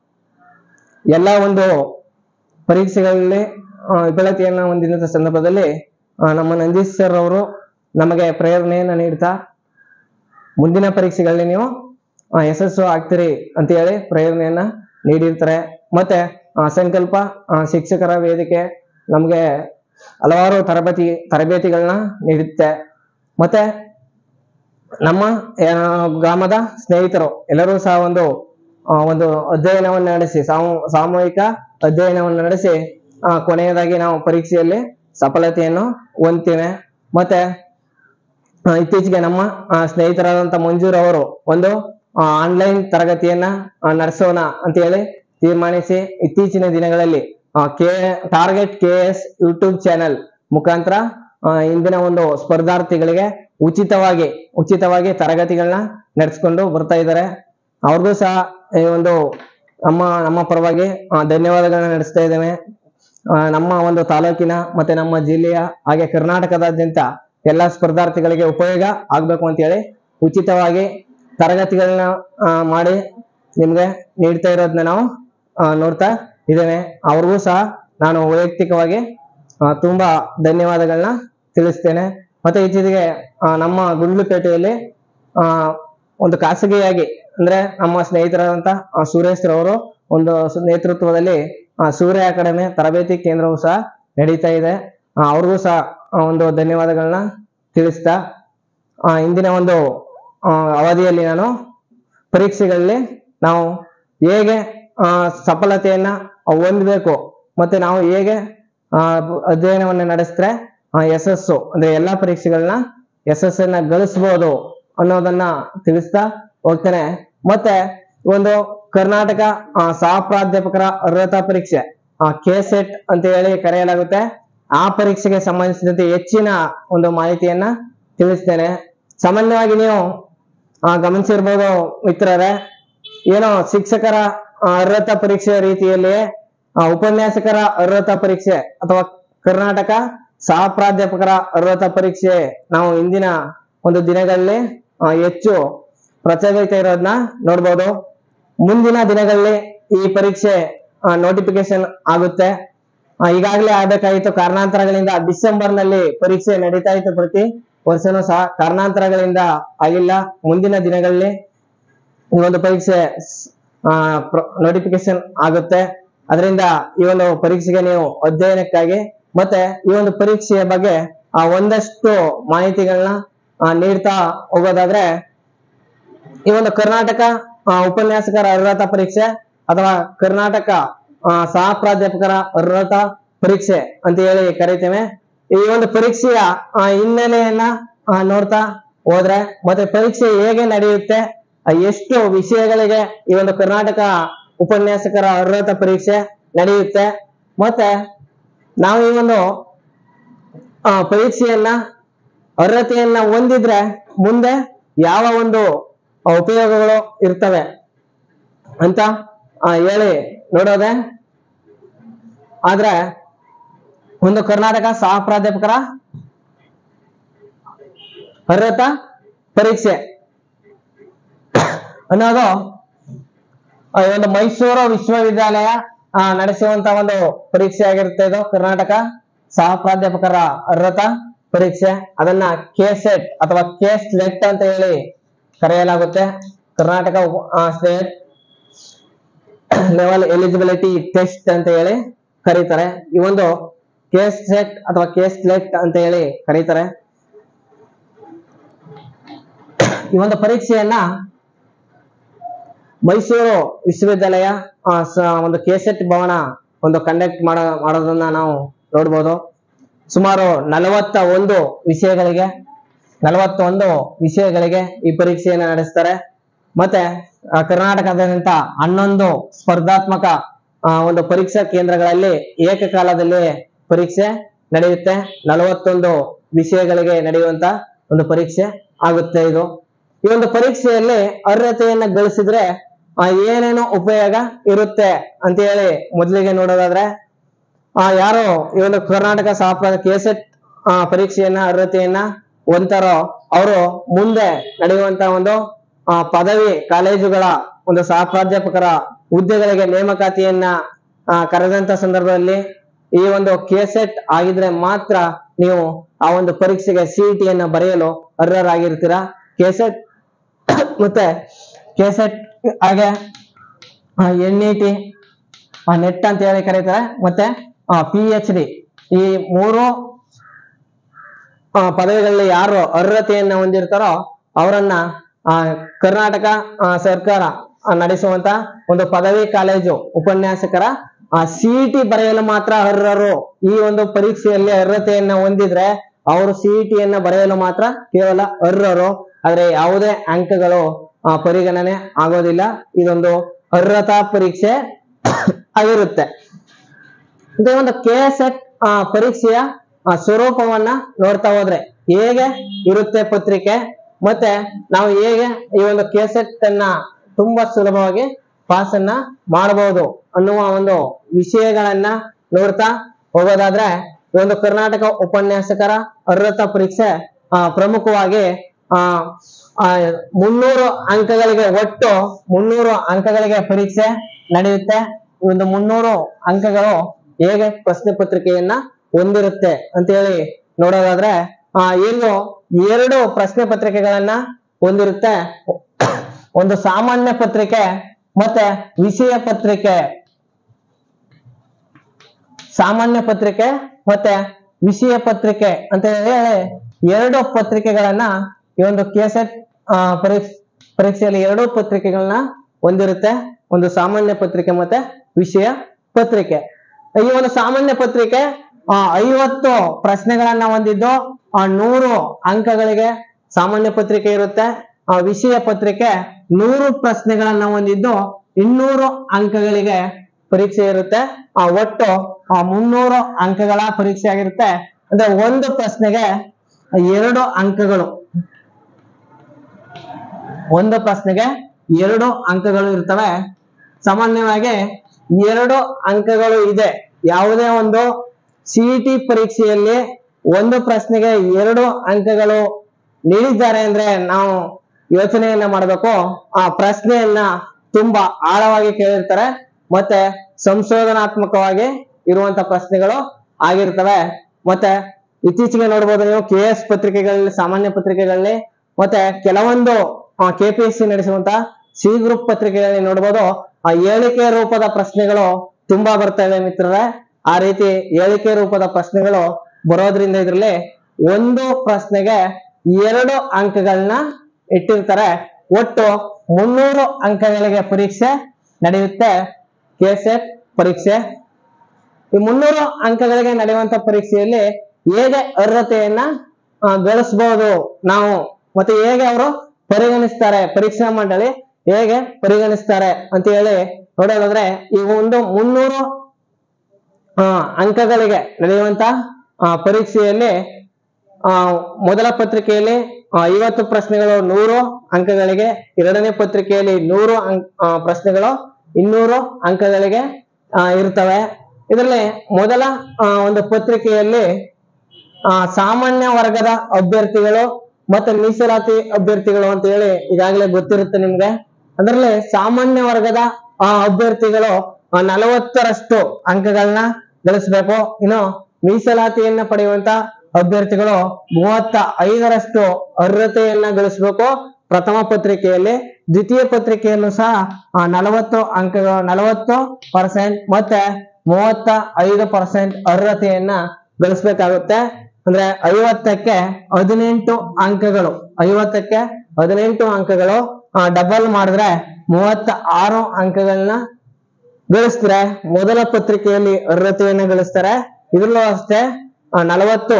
ಎಲ್ಲ ಒಂದು ಪರೀಕ್ಷೆಗಳಲ್ಲಿ ಆ, ವಿಫಲತೆಯನ್ನು ಹೊಂದಿದಂತ ಸಂದರ್ಭದಲ್ಲಿ ಆ, ನಮ್ಮ ನಂದೀಶ್ ಸರ್ ಅವರು ನಮಗೆ ಪ್ರೇರಣೆಯನ್ನ ನೀಡ್ತಾ ಮುಂದಿನ ಪರೀಕ್ಷೆಗಳಲ್ಲಿ ನೀವು ಆ, ಯಶಸ್ಸು ಆಗ್ತೀರಿ ಅಂತ ಹೇಳಿ ಪ್ರೇರಣೆಯನ್ನ ನೀಡಿರ್ತಾರೆ ಮತ್ತೆ ಆ, ಸಂಕಲ್ಪ ಆ, ಶಿಕ್ಷಕರ ವೇದಿಕೆ ನಮಗೆ ಹಲವಾರು ತರಬೇತಿ ತರಬೇತಿಗಳನ್ನ ನೀಡುತ್ತೆ ಮತ್ತೆ ನಮ್ಮ ಆ, ಗ್ರಾಮದ ಸ್ನೇಹಿತರು ಎಲ್ಲರೂ ಸಹ ಒಂದು ಆ, ಒಂದು ಅಧ್ಯಯನವನ್ನು ನಡೆಸಿ ಸಾಮೂ- ಸಾಮೂಹಿಕ ಅಧ್ಯಯನವನ್ನು ನಡೆಸಿ ಆ, ಕೊನೆಯದಾಗಿ ನಾವು ಪರೀಕ್ಷೆಯಲ್ಲಿ ಸಫಲತೆಯನ್ನು ಹೊಂದ್ತೇವೆ ಮತ್ತೆ ಆ, ಇತ್ತೀಚೆಗೆ ನಮ್ಮ ಆ, ಸ್ನೇಹಿತರಾದಂತ ಮಂಜೂರ್ ಅವರು ಒಂದು ಆನ್ಲೈನ್ ತರಗತಿಯನ್ನ ಆ, ನಡೆಸೋಣ ಅಂತ ಹೇಳಿ ತೀರ್ಮಾನಿಸಿ ಇತ್ತೀಚಿನ ದಿನಗಳಲ್ಲಿ K target K S YouTube channel ಮುಖಾಂತರ ಆ, ಇಂದಿನ ಒಂದು ಸ್ಪರ್ಧಾರ್ಥಿಗಳಿಗೆ ಉಚಿತವಾಗಿ ಉಚಿತವಾಗಿ ತರಗತಿಗಳನ್ನ ನಡೆಸ್ಕೊಂಡು ಬರ್ತಾ ಇದ್ದಾರೆ ಅವ್ರಿಗೂ ಸಹ ಈ ಒಂದು ನಮ್ಮ ನಮ್ಮ ಪರವಾಗಿ ಆ, ಧನ್ಯವಾದಗಳನ್ನ ನಡೆಸ್ತಾ ಇದ್ದೇವೆ ಆ, ನಮ್ಮ ಒಂದು ತಾಲೂಕಿನ ಮತ್ತೆ ನಮ್ಮ ಜಿಲ್ಲೆಯ ಹಾಗೆ ಕರ್ನಾಟಕದಾದ್ಯಂತ ಎಲ್ಲಾ ಸ್ಪರ್ಧಾರ್ಥಿಗಳಿಗೆ ಉಪಯೋಗ ಆಗ್ಬೇಕು ಅಂತ ಹೇಳಿ ಉಚಿತವಾಗಿ ತರಗತಿಗಳನ್ನ ಆ, ಮಾಡಿ ನಿಮ್ಗೆ ನೀಡ್ತಾ ಇರೋದನ್ನ ನಾವು ಆ, ನೋಡ್ತಾ ಇದ್ದೇವೆ ಅವ್ರಿಗೂ ಸಹ ನಾನು ವೈಯಕ್ತಿಕವಾಗಿ ಆ, ತುಂಬಾ ಧನ್ಯವಾದಗಳನ್ನ ತಿಳಿಸ್ತೇನೆ ಮತ್ತೆ ಇತ್ತೀಚೆಗೆ ಆ, ನಮ್ಮ ಗುಂಡ್ಲುಪೇಟೆಯಲ್ಲಿ ಆ, ಒಂದು ಖಾಸಗಿಯಾಗಿ ಅಂದ್ರೆ ನಮ್ಮ ಸ್ನೇಹಿತರಾದಂತ ಆ, ಸುರೇಶ್ ರವರು ಒಂದು ಸ- ನೇತೃತ್ವದಲ್ಲಿ ಆ, ಸೂರ್ಯ ಅಕಾಡೆಮಿ ತರಬೇತಿ ಕೇಂದ್ರವು ಸಹ ನಡೀತಾ ಇದೆ ಆ, ಅವ್ರಿಗೂ ಸಹ ಆ, ಒಂದು ಧನ್ಯವಾದಗಳನ್ನ ತಿಳಿಸ್ತಾ ಆ, ಇಂದಿನ ಒಂದು ಆ, ಅವಧಿಯಲ್ಲಿ ನಾನು ಪರೀಕ್ಷೆಗಳಲ್ಲಿ ನಾವು ಹೇಗೆ ಆ, ಸಫಲತೆಯನ್ನ ಹೊಂದಬೇಕು ಮತ್ತೆ ನಾವು ಹೇಗೆ ಆ, ಅಧ್ಯಯನವನ್ನ ನಡೆಸಿದ್ರೆ ಯಶಸ್ಸು ಅಂದ್ರೆ ಎಲ್ಲಾ ಪರೀಕ್ಷೆಗಳನ್ನ ಯಶಸ್ಸನ್ನ ಗಳಿಸಬಹುದು ಅನ್ನೋದನ್ನ ತಿಳಿಸ್ತಾ ಹೋಗ್ತೇನೆ ಮತ್ತೆ ಒಂದು ಕರ್ನಾಟಕ ಆ, ಸಹ ಪ್ರಾಧ್ಯಾಪಕರ ಅರ್ಹತಾ ಪರೀಕ್ಷೆ ಕೆ ಸೆಟ್ ಅಂತ ಹೇಳಿ ಕರೆಯಲಾಗುತ್ತೆ ಆ ಪರೀಕ್ಷೆಗೆ ಸಂಬಂಧಿಸಿದಂತೆ ಹೆಚ್ಚಿನ ಒಂದು ಮಾಹಿತಿಯನ್ನ ತಿಳಿಸ್ತೇನೆ ಸಾಮಾನ್ಯವಾಗಿ ನೀವು ಆ, ಗಮನಿಸಿರ್ಬೋದು ಮಿತ್ರರೇ ಏನೋ ಶಿಕ್ಷಕರ ಆ, ಅರ್ಹತಾ ಪರೀಕ್ಷೆ ರೀತಿಯಲ್ಲಿ ಆ, ಉಪನ್ಯಾಸಕರ ಅರ್ಹತಾ ಪರೀಕ್ಷೆ ಅಥವಾ ಕರ್ನಾಟಕ ಸಹ ಪ್ರಾಧ್ಯಾಪಕರ ಅರ್ಹತಾ ಪರೀಕ್ಷೆ ನಾವು ಇಂದಿನ ಒಂದು ದಿನಗಳಲ್ಲಿ ಆ, ಹೆಚ್ಚು ಪ್ರಚಲಿತ ಇರೋದನ್ನ ನೋಡ್ಬೋದು ಮುಂದಿನ ದಿನಗಳಲ್ಲಿ ಈ ಪರೀಕ್ಷೆ ನೋಟಿಫಿಕೇಶನ್ ಆಗುತ್ತೆ ಆ, ಈಗಾಗಲೇ ಆಗಬೇಕಾಗಿತ್ತು ಕಾರಣಾಂತರಗಳಿಂದ ಡಿಸೆಂಬರ್ ನಲ್ಲಿ ಪರೀಕ್ಷೆ ನಡೀತಾ ಇತ್ತು ಪ್ರತಿ ವರ್ಷನೂ ಸಹ ಕಾರಣಾಂತರಗಳಿಂದ ಆಗಿಲ್ಲ ಮುಂದಿನ ದಿನಗಳಲ್ಲಿ ಈ ಒಂದು ಪರೀಕ್ಷೆ ನೋಟಿಫಿಕೇಶನ್ ಆಗುತ್ತೆ ಅದರಿಂದ ಈ ಒಂದು ಪರೀಕ್ಷೆಗೆ ನೀವು ಅಧ್ಯಯನಕ್ಕಾಗಿ ಮತ್ತೆ ಈ ಒಂದು ಪರೀಕ್ಷೆಯ ಬಗ್ಗೆ ಆ ಒಂದಷ್ಟು ಮಾಹಿತಿಗಳನ್ನ ಆ, ನೀಡ್ತಾ ಹೋಗೋದಾದ್ರೆ ಈ ಒಂದು ಕರ್ನಾಟಕ ಆ, ಉಪನ್ಯಾಸಕರ ಅರ್ಹತಾ ಪರೀಕ್ಷೆ ಅಥವಾ ಕರ್ನಾಟಕ ಆ, ಸಹ ಪ್ರಾಧ್ಯಾಪಕರ ಅರ್ಹತಾ ಪರೀಕ್ಷೆ ಅಂತ ಹೇಳಿ ಕರಿತೇವೆ ಈ ಒಂದು ಪರೀಕ್ಷೆಯ ಆ, ಹಿನ್ನೆಲೆಯನ್ನ ಆ, ನೋಡ್ತಾ ಹೋದ್ರೆ ಮತ್ತೆ ಪರೀಕ್ಷೆ ಹೇಗೆ ನಡೆಯುತ್ತೆ ಆ, ಎಷ್ಟು ವಿಷಯಗಳಿಗೆ ಈ ಒಂದು ಕರ್ನಾಟಕ ಉಪನ್ಯಾಸಕರ ಅರ್ಹತಾ ಪರೀಕ್ಷೆ ನಡೆಯುತ್ತೆ ಮತ್ತೆ ನಾವು ಈ ಒಂದು ಆ, ಪರೀಕ್ಷೆಯನ್ನ ಅರ್ಹತೆಯನ್ನ ಹೊಂದಿದ್ರೆ ಮುಂದೆ ಯಾವ ಒಂದು ಆ, ಉಪಯೋಗಗಳು ಇರ್ತವೆ ಅಂತ ಆ, ಹೇಳಿ ನೋಡೋದೆ ಆದ್ರೆ ಒಂದು ಕರ್ನಾಟಕ ಸಹ ಪ್ರಾಧ್ಯಾಪಕರ ಅರ್ಹತಾ ಪರೀಕ್ಷೆ ಅನ್ನೋದು ಆ, ಈ ಒಂದು ಮೈಸೂರು ವಿಶ್ವವಿದ್ಯಾಲಯ ಆ, ನಡೆಸುವಂತ ಒಂದು ಪರೀಕ್ಷೆ ಆಗಿರುತ್ತೆ ಇದು ಕರ್ನಾಟಕ ಸಹ ಪ್ರಾಧ್ಯಾಪಕರ ಅರ್ಹತಾ ಪರೀಕ್ಷೆ ಅದನ್ನ ಕೆ ಸೆಟ್ ಅಥವಾ ಕೆ ಸ್ಲೆಟ್ ಅಂತ ಹೇಳಿ ಕರೆಯಲಾಗುತ್ತೆ Karnataka state level eligibility test ಅಂತ ಹೇಳಿ ಕರೀತಾರೆ ಈ ಒಂದು ಕೆ ಸೆಟ್ ಅಥವಾ ಕೆ ಸ್ಲೆಟ್ ಅಂತ ಹೇಳಿ ಕರೀತಾರೆ ಈ ಒಂದು ಪರೀಕ್ಷೆಯನ್ನ ಮೈಸೂರು ವಿಶ್ವವಿದ್ಯಾಲಯ ಆ, ಸ- ಒಂದು ಕೆಸೆಟ್ ಭವನ ಒಂದು ಕಂಡಕ್ಟ್ ಮಾಡೋ ಮಾಡೋದನ್ನ ನಾವು ನೋಡ್ಬೋದು ಸುಮಾರು ನಲವತ್ತ ಒಂದು ವಿಷಯಗಳಿಗೆ ನಲವತ್ತೊಂದು ವಿಷಯಗಳಿಗೆ ಈ ಪರೀಕ್ಷೆಯನ್ನು ನಡೆಸ್ತಾರೆ ಮತ್ತೆ ಆ, ಕರ್ನಾಟಕದಾದ್ಯಂತ ಹನ್ನೊಂದು ಸ್ಪರ್ಧಾತ್ಮಕ ಆ, ಒಂದು ಪರೀಕ್ಷಾ ಕೇಂದ್ರಗಳಲ್ಲಿ ಏಕಕಾಲದಲ್ಲಿ ಪರೀಕ್ಷೆ ನಡೆಯುತ್ತೆ ನಲವತ್ತೊಂದು ವಿಷಯಗಳಿಗೆ ನಡೆಯುವಂತ ಒಂದು ಪರೀಕ್ಷೆ ಆಗುತ್ತೆ ಇದು ಈ ಒಂದು ಪರೀಕ್ಷೆಯಲ್ಲಿ ಅರ್ಹತೆಯನ್ನ ಗಳಿಸಿದ್ರೆ ಆ, ಏನೇನು ಉಪಯೋಗ ಇರುತ್ತೆ ಅಂತ ಹೇಳಿ ಮೊದಲಿಗೆ ನೋಡೋದಾದ್ರೆ ಆ ಯಾರು ಈ ಒಂದು ಕರ್ನಾಟಕ ಸಹಪ್ರ ಕೆಸೆಟ್ ಪರೀಕ್ಷೆಯನ್ನ ಅರ್ಹತೆಯನ್ನ ಹೊಂತಾರೋ ಅವರು ಮುಂದೆ ನಡೆಯುವಂತ ಒಂದು ಆ, ಪದವಿ ಕಾಲೇಜುಗಳ ಒಂದು ಸಹ ಪ್ರಾಧ್ಯಾಪಕರ ಹುದ್ದೆಗಳಿಗೆ ನೇಮಕಾತಿಯನ್ನ ಆ, ಕರೆದಂತ ಸಂದರ್ಭದಲ್ಲಿ ಈ ಒಂದು ಕೆಸೆಟ್ ಆಗಿದ್ರೆ ಮಾತ್ರ ನೀವು ಆ ಒಂದು ಪರೀಕ್ಷೆಗೆ ಸಿಇಟಿಯನ್ನ ಬರೆಯಲು ಅರ್ಹರಾಗಿರ್ತೀರಾ ಕೆಸೆಟ್ ಮತ್ತೆ ಕೆಸೆಟ್ ಹಾಗೆ ಎನ್ ಇ ಟಿ ನೆಟ್ ಅಂತ ಹೇಳಿ ಕರೀತಾರೆ ಮತ್ತೆ ಪಿ ಎಚ್ ಡಿ ಈ ಮೂರು ಆ, ಪದವಿಗಳಲ್ಲಿ ಯಾರು ಅರ್ಹತೆಯನ್ನ ಹೊಂದಿರ್ತಾರೋ ಅವರನ್ನ ಆ, ಕರ್ನಾಟಕ ಆ, ಸರ್ಕಾರ ಆ, ನಡೆಸುವಂತ ಒಂದು ಪದವಿ ಕಾಲೇಜು ಉಪನ್ಯಾಸಕರ ಸಿಇಟಿ ಬರೆಯಲು ಮಾತ್ರ ಅರ್ಹರು ಈ ಒಂದು ಪರೀಕ್ಷೆಯಲ್ಲಿ ಅರ್ಹತೆಯನ್ನ ಹೊಂದಿದ್ರೆ ಅವರು ಸಿಇಟಿಯನ್ನ ಬರೆಯಲು ಮಾತ್ರ ಕೇವಲ ಅರ್ಹರು ಆದ್ರೆ ಯಾವುದೇ ಅಂಕಗಳು ಆ, ಪರಿಗಣನೆ ಆಗೋದಿಲ್ಲ ಇದೊಂದು ಅರ್ಹತಾ ಪರೀಕ್ಷೆ ಆಗಿರುತ್ತೆ ಮತ್ತೆ ಒಂದು ಕೆ ಎಸ್ ಎಟ್ ಪರೀಕ್ಷೆಯ ಆ, ಸ್ವರೂಪವನ್ನ ನೋಡ್ತಾ ಹೋದ್ರೆ ಹೇಗೆ ಇರುತ್ತೆ ಪತ್ರಿಕೆ ಮತ್ತೆ ನಾವು ಹೇಗೆ ಈ ಒಂದು ಕೆ ಸೆಟ್ ಅನ್ನ ತುಂಬಾ ಸುಲಭವಾಗಿ ಪಾಸ್ ಅನ್ನ ಮಾಡಬಹುದು ಅನ್ನುವ ಒಂದು ವಿಷಯಗಳನ್ನ ನೋಡ್ತಾ ಹೋಗೋದಾದ್ರೆ ಈ ಒಂದು ಕರ್ನಾಟಕ ಉಪನ್ಯಾಸಕರ ಅರ್ಹತಾ ಪರೀಕ್ಷೆ ಆ, ಪ್ರಮುಖವಾಗಿ ಆ ಆ, ಮುನ್ನೂರು ಅಂಕಗಳಿಗೆ ಒಟ್ಟು ಮುನ್ನೂರು ಅಂಕಗಳಿಗೆ ಪರೀಕ್ಷೆ ನಡೆಯುತ್ತೆ ಈ ಒಂದು ಮುನ್ನೂರು ಅಂಕಗಳು ಹೇಗೆ ಪ್ರಶ್ನೆ ಪತ್ರಿಕೆಯನ್ನ ಹೊಂದಿರುತ್ತೆ ಅಂತ ಹೇಳಿ ನೋಡೋದಾದ್ರೆ ಆ ಏನು ಎರಡು ಪ್ರಶ್ನೆ ಪತ್ರಿಕೆಗಳನ್ನ ಹೊಂದಿರುತ್ತೆ ಒಂದು ಸಾಮಾನ್ಯ ಪತ್ರಿಕೆ ಮತ್ತೆ ವಿಷಯ ಪತ್ರಿಕೆ ಸಾಮಾನ್ಯ ಪತ್ರಿಕೆ ಮತ್ತೆ ವಿಷಯ ಪತ್ರಿಕೆ ಅಂತ ಹೇಳಿ ಎರಡು ಪತ್ರಿಕೆಗಳನ್ನ ಈ ಒಂದು ಕೆಸೆಟ್ ಪರೀಕ್ಷೆ ಪರೀಕ್ಷೆಯಲ್ಲಿ ಎರಡು ಪತ್ರಿಕೆಗಳನ್ನ ಹೊಂದಿರುತ್ತೆ ಒಂದು ಸಾಮಾನ್ಯ ಪತ್ರಿಕೆ ಮತ್ತೆ ವಿಷಯ ಪತ್ರಿಕೆ ಈ ಒಂದು ಸಾಮಾನ್ಯ ಪತ್ರಿಕೆ ಆ, ಐವತ್ತು ಪ್ರಶ್ನೆಗಳನ್ನ ಹೊಂದಿದ್ದು ಆ, ನೂರು ಅಂಕಗಳಿಗೆ ಸಾಮಾನ್ಯ ಪತ್ರಿಕೆ ಇರುತ್ತೆ ಆ, ವಿಷಯ ಪತ್ರಿಕೆ ನೂರು ಪ್ರಶ್ನೆಗಳನ್ನ ಹೊಂದಿದ್ದು ಇನ್ನೂರು ಅಂಕಗಳಿಗೆ ಪರೀಕ್ಷೆ ಇರುತ್ತೆ ಆ, ಒಟ್ಟು ಆ, ಮುನ್ನೂರು ಅಂಕಗಳ ಪರೀಕ್ಷೆ ಆಗಿರುತ್ತೆ ಅಂದ್ರೆ ಒಂದು ಪ್ರಶ್ನೆಗೆ ಎರಡು ಅಂಕಗಳು ಒಂದು ಪ್ರಶ್ನೆಗೆ ಎರಡು ಅಂಕಗಳು ಇರ್ತವೆ ಸಾಮಾನ್ಯವಾಗಿ ಎರಡು ಅಂಕಗಳು ಇದೆ ಯಾವುದೇ ಒಂದು ಸಿಇಟಿ ಪರೀಕ್ಷೆಯಲ್ಲಿ ಒಂದು ಪ್ರಶ್ನೆಗೆ ಎರಡು ಅಂಕಗಳು ನೀಡಿದ್ದಾರೆ ಅಂದ್ರೆ ನಾವು ಯೋಚನೆಯನ್ನ ಮಾಡಬೇಕು ಆ ಪ್ರಶ್ನೆಯನ್ನ ತುಂಬಾ ಆಳವಾಗಿ ಕೇಳಿರ್ತಾರೆ ಮತ್ತೆ ಸಂಶೋಧನಾತ್ಮಕವಾಗಿ ಇರುವಂತ ಪ್ರಶ್ನೆಗಳು ಆಗಿರ್ತವೆ ಮತ್ತೆ ಇತ್ತೀಚೆಗೆ ನೋಡ್ಬೋದು ನೀವು ಕೆ ಎಸ್ ಪತ್ರಿಕೆಗಳಲ್ಲಿ ಸಾಮಾನ್ಯ ಪತ್ರಿಕೆಗಳಲ್ಲಿ ಮತ್ತೆ ಕೆಲವೊಂದು ಕೆ ಪಿ ಎಸ್ ಸಿ ನಡೆಸುವಂತ ಸಿ ಗ್ರೂಪ್ ಪತ್ರಿಕೆಗಳಲ್ಲಿ ನೋಡ್ಬೋದು ಆ ಹೇಳಿಕೆ ರೂಪದ ಪ್ರಶ್ನೆಗಳು ತುಂಬಾ ಬರ್ತಾ ಇದೆ ಮಿತ್ರರೇ ಆ ರೀತಿ ಹೇಳಿಕೆ ರೂಪದ ಪ್ರಶ್ನೆಗಳು ಬರೋದ್ರಿಂದ ಇದ್ರಲ್ಲಿ ಒಂದು ಪ್ರಶ್ನೆಗೆ ಎರಡು ಅಂಕಗಳನ್ನ ಇಟ್ಟಿರ್ತಾರೆ ಒಟ್ಟು ಮುನ್ನೂರು ಅಂಕಗಳಿಗೆ ಪರೀಕ್ಷೆ ನಡೆಯುತ್ತೆ ಕೆಸೆಟ್ ಪರೀಕ್ಷೆ ಈ ಮುನ್ನೂರು ಅಂಕಗಳಿಗೆ ನಡೆಯುವಂತ ಪರೀಕ್ಷೆಯಲ್ಲಿ ಹೇಗೆ ಅರ್ಹತೆಯನ್ನ ಆ, ಗಳಿಸಬಹುದು ನಾವು ಮತ್ತೆ ಹೇಗೆ ಅವರು ಪರಿಗಣಿಸ್ತಾರೆ ಪರೀಕ್ಷಾ ಮಂಡಳಿ ಹೇಗೆ ಪರಿಗಣಿಸ್ತಾರೆ ಅಂತ ಹೇಳಿ ನೋಡೋದಾದ್ರೆ ಈ ಒಂದು ಮುನ್ನೂರು ಆ, ಅಂಕಗಳಿಗೆ ನಡೆಯುವಂತ ಆ, ಪರೀಕ್ಷೆಯಲ್ಲಿ ಆ, ಮೊದಲ ಪತ್ರಿಕೆಯಲ್ಲಿ ಆ, ಐವತ್ತು ಪ್ರಶ್ನೆಗಳು ನೂರು ಅಂಕಗಳಿಗೆ ಎರಡನೇ ಪತ್ರಿಕೆಯಲ್ಲಿ ನೂರು ಅಂಕ್ ಆ, ಪ್ರಶ್ನೆಗಳು ಇನ್ನೂರು ಅಂಕಗಳಿಗೆ ಆ, ಇರ್ತವೆ ಇದರಲ್ಲಿ ಮೊದಲ ಆ, ಒಂದು ಪತ್ರಿಕೆಯಲ್ಲಿ ಆ, ಸಾಮಾನ್ಯ ವರ್ಗದ ಅಭ್ಯರ್ಥಿಗಳು ಮತ್ತೆ ಮೀಸಲಾತಿ ಅಭ್ಯರ್ಥಿಗಳು ಅಂತ ಹೇಳಿ ಈಗಾಗಲೇ ಗೊತ್ತಿರುತ್ತೆ ನಿಮ್ಗೆ ಅದರಲ್ಲಿ ಸಾಮಾನ್ಯ ವರ್ಗದ ಆ, ಅಭ್ಯರ್ಥಿಗಳು ಆ, ನಲವತ್ತರಷ್ಟು ಅಂಕಗಳನ್ನ ಗಳಿಸ್ಬೇಕು ಇನ್ನು ಮೀಸಲಾತಿಯನ್ನ ಪಡೆಯುವಂತ ಅಭ್ಯರ್ಥಿಗಳು ಮೂವತ್ತ ಐದರಷ್ಟು ಅರ್ಹತೆಯನ್ನ ಗಳಿಸಬೇಕು ಪ್ರಥಮ ಪತ್ರಿಕೆಯಲ್ಲಿ ದ್ವಿತೀಯ ಪತ್ರಿಕೆಯನ್ನು ಸಹ ಆ, ನಲವತ್ತು ಅಂಕಗಳು ನಲವತ್ತು ಪರ್ಸೆಂಟ್ ಮತ್ತೆ ಮೂವತ್ತ ಐದು ಪರ್ಸೆಂಟ್ ಅರ್ಹತೆಯನ್ನ ಗಳಿಸ್ಬೇಕಾಗುತ್ತೆ ಅಂದ್ರೆ ಐವತ್ತಕ್ಕೆ ಹದಿನೆಂಟು ಅಂಕಗಳು ಐವತ್ತಕ್ಕೆ ಹದಿನೆಂಟು ಅಂಕಗಳು ಡಬಲ್ ಮಾಡಿದ್ರೆ ಮೂವತ್ತ ಆರು ಅಂಕಗಳನ್ನ ಗಳಿಸ್ತಾರೆ ಮೊದಲ ಪತ್ರಿಕೆಯಲ್ಲಿ ಅರ್ಹತೆಯನ್ನ ಗಳಿಸ್ತಾರೆ ಇದ್ರಲ್ಲೂ ಅಷ್ಟೇ ನಲವತ್ತು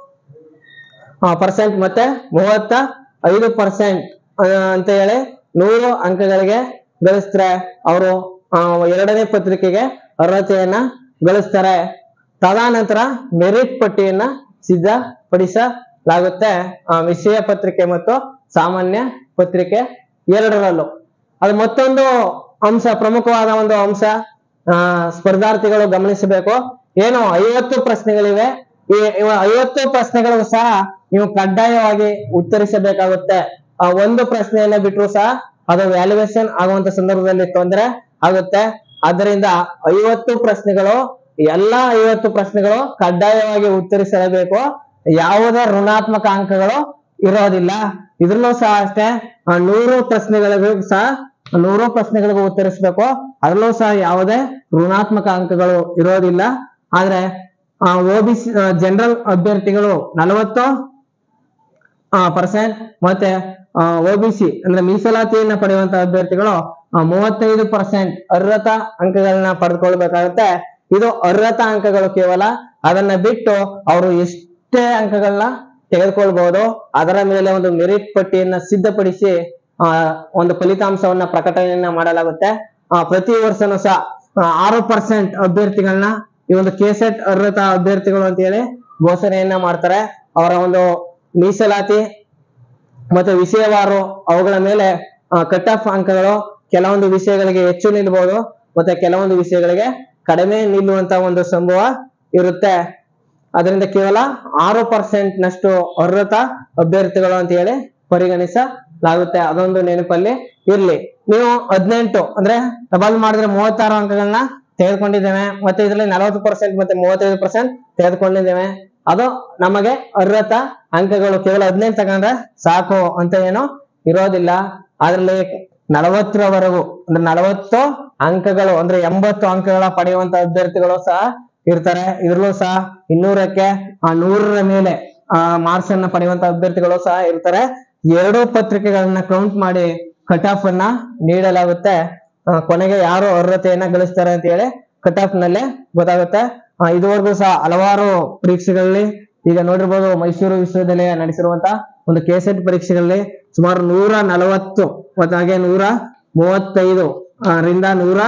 ಪರ್ಸೆಂಟ್ ಮತ್ತೆ ಮೂವತ್ತ ಐದು ಪರ್ಸೆಂಟ್ ಅಂತ ಹೇಳಿ ನೂರು ಅಂಕಗಳಿಗೆ ಗಳಿಸ್ತಾರೆ ಅವರು ಎರಡನೇ ಪತ್ರಿಕೆಗೆ ಅರ್ಹತೆಯನ್ನ ಗಳಿಸ್ತಾರೆ ತದನಂತರ ಮೆರಿಟ್ ಪಟ್ಟಿಯನ್ನ ಸಿದ್ಧಪಡಿಸಲಾಗುತ್ತೆ ಆ, ವಿಷಯ ಪತ್ರಿಕೆ ಮತ್ತು ಸಾಮಾನ್ಯ ಪತ್ರಿಕೆ ಎರಡರಲ್ಲೂ ಅದು ಮತ್ತೊಂದು ಅಂಶ ಪ್ರಮುಖವಾದ ಒಂದು ಅಂಶ ಆ, ಸ್ಪರ್ಧಾರ್ಥಿಗಳು ಗಮನಿಸಬೇಕು ಏನು ಐವತ್ತು ಪ್ರಶ್ನೆಗಳಿವೆ ಈ ಇವ ಐವತ್ತು ಪ್ರಶ್ನೆಗಳು ಸಹ ನೀವು ಕಡ್ಡಾಯವಾಗಿ ಉತ್ತರಿಸಬೇಕಾಗುತ್ತೆ ಆ ಒಂದು ಪ್ರಶ್ನೆಯನ್ನ ಬಿಟ್ಟರು ಸಹ ಅದು ವ್ಯಾಲ್ಯೂಯೇಷನ್ ಆಗುವಂತ ಸಂದರ್ಭದಲ್ಲಿ ತೊಂದರೆ ಆಗುತ್ತೆ ಆದ್ದರಿಂದ ಐವತ್ತು ಪ್ರಶ್ನೆಗಳು ಎಲ್ಲಾ ಐವತ್ತು ಪ್ರಶ್ನೆಗಳು ಕಡ್ಡಾಯವಾಗಿ ಉತ್ತರಿಸಲೇಬೇಕು ಯಾವುದೇ ಋಣಾತ್ಮಕ ಅಂಕಗಳು ಇರೋದಿಲ್ಲ ಇದ್ರಲ್ಲೂ ಸಹ ಅಷ್ಟೇ ಆ, ನೂರು ಪ್ರಶ್ನೆಗಳಿಗೂ ಸಹ ನೂರು ಪ್ರಶ್ನೆಗಳಿಗೂ ಉತ್ತರಿಸಬೇಕು ಅದರಲ್ಲೂ ಸಹ ಯಾವುದೇ ಋಣಾತ್ಮಕ ಅಂಕಗಳು ಇರೋದಿಲ್ಲ ಆದ್ರೆ ಒ ಬಿ ಸಿ ಜನರಲ್ ಅಭ್ಯರ್ಥಿಗಳು ನಲವತ್ತು ಪರ್ಸೆಂಟ್ ಮತ್ತೆ ಒ ಬಿ ಸಿ ಅಂದ್ರೆ ಮೀಸಲಾತಿಯನ್ನ ಪಡೆಯುವಂತ ಅಭ್ಯರ್ಥಿಗಳು ಆ, ಮೂವತ್ತೈದು ಪರ್ಸೆಂಟ್ ಅರ್ಹತಾ ಅಂಕಗಳನ್ನ ಪಡೆದುಕೊಳ್ಬೇಕಾಗುತ್ತೆ ಇದು ಅರ್ಹತಾ ಅಂಕಗಳು ಕೇವಲ ಅದನ್ನ ಬಿಟ್ಟು ಅವರು ಎಷ್ಟೇ ಅಂಕಗಳನ್ನ ತೆಗೆದುಕೊಳ್ಬಹುದು ಅದರ ಮೇಲೆ ಒಂದು ಮೆರಿಟ್ ಪಟ್ಟಿಯನ್ನ ಸಿದ್ಧಪಡಿಸಿ ಆ ಒಂದು ಫಲಿತಾಂಶವನ್ನ ಪ್ರಕಟಣೆಯನ್ನ ಮಾಡಲಾಗುತ್ತೆ ಆ ಪ್ರತಿ ವರ್ಷನೂ ಸಹ ಆ, ಆರು ಪರ್ಸೆಂಟ್ ಅಭ್ಯರ್ಥಿಗಳನ್ನ ಈ ಒಂದು ಕೆಸೆಟ್ ಅರ್ಹತಾ ಅಭ್ಯರ್ಥಿಗಳು ಅಂತ ಹೇಳಿ ಘೋಷಣೆಯನ್ನ ಮಾಡ್ತಾರೆ ಅವರ ಒಂದು ಮೀಸಲಾತಿ ಮತ್ತೆ ವಿಷಯವಾರು ಅವುಗಳ ಮೇಲೆ ಕಟ್ ಆಫ್ ಅಂಕಗಳು ಕೆಲವೊಂದು ವಿಷಯಗಳಿಗೆ ಹೆಚ್ಚು ನಿಲ್ಬಹುದು ಮತ್ತೆ ಕೆಲವೊಂದು ವಿಷಯಗಳಿಗೆ ಕಡಿಮೆ ನಿಲ್ಲುವಂತ ಒಂದು ಸಂಭವ ಇರುತ್ತೆ ಅದರಿಂದ ಕೇವಲ ಆರು ಪರ್ಸೆಂಟ್ ನಷ್ಟು ಅರ್ಹತಾ ಅಭ್ಯರ್ಥಿಗಳು ಅಂತ ಹೇಳಿ ಪರಿಗಣಿಸಲಾಗುತ್ತೆ ಅದೊಂದು ನೆನಪಲ್ಲಿ ಇರ್ಲಿ ನೀವು ಹದಿನೆಂಟು ಅಂದ್ರೆ ಡಬಲ್ ಮಾಡಿದ್ರೆ ಮೂವತ್ತಾರು ಅಂಕಗಳನ್ನ ತೆಗೆದುಕೊಂಡಿದ್ದೇವೆ ಮತ್ತೆ ಇದರಲ್ಲಿ ನಲವತ್ತು ಪರ್ಸೆಂಟ್ ಮತ್ತೆ ಮೂವತ್ತೈದು ಪರ್ಸೆಂಟ್ ತೆಗೆದುಕೊಂಡಿದ್ದೇವೆ ಅದು ನಮಗೆ ಅರ್ಹತಾ ಅಂಕಗಳು ಕೇವಲ ಹದಿನೆಂಟು ತಗೊಂಡ್ರೆ ಸಾಕು ಅಂತ ಏನು ಇರೋದಿಲ್ಲ ಅದ್ರಲ್ಲಿ ನಲವತ್ತರವರೆಗೂ ಅಂದ್ರೆ ನಲವತ್ತು ಅಂಕಗಳು ಅಂದ್ರೆ ಎಂಬತ್ತು ಅಂಕಗಳ ಪಡೆಯುವಂತ ಅಭ್ಯರ್ಥಿಗಳು ಸಹ ಇರ್ತಾರೆ ಇದ್ರಲ್ಲೂ ಸಹ ಇನ್ನೂರಕ್ಕೆ ಆ ನೂರರ ಮೇಲೆ ಆ ಮಾರ್ಕ್ಸ್ ಅನ್ನ ಪಡೆಯುವಂತ ಅಭ್ಯರ್ಥಿಗಳು ಸಹ ಇರ್ತಾರೆ ಎರಡೂ ಪತ್ರಿಕೆಗಳನ್ನ ಕೌಂಟ್ ಮಾಡಿ ಕಟ್ ಆಫ್ ಅನ್ನ ನೀಡಲಾಗುತ್ತೆ ಆ, ಕೊನೆಗೆ ಯಾರು ಅರ್ಹತೆಯನ್ನ ಗಳಿಸ್ತಾರೆ ಅಂತ ಹೇಳಿ ಕಟ್ ಆಫ್ ನಲ್ಲಿ ಗೊತ್ತಾಗುತ್ತೆ ಆ, ಇದುವರೆಗೂ ಸಹ ಹಲವಾರು ಪರೀಕ್ಷೆಗಳಲ್ಲಿ ಈಗ ನೋಡಿರ್ಬೋದು ಮೈಸೂರು ವಿಶ್ವವಿದ್ಯಾಲಯ ನಡೆಸಿರುವಂತ ಒಂದು ಕೆಸೆಟ್ ಪರೀಕ್ಷೆಗಳಲ್ಲಿ ಸುಮಾರು ನೂರ ನಲವತ್ತು ಮತ್ತು ಹಾಗೆ ನೂರ ಮೂವತ್ತೈದು ಆ, ರಿಂದ ನೂರ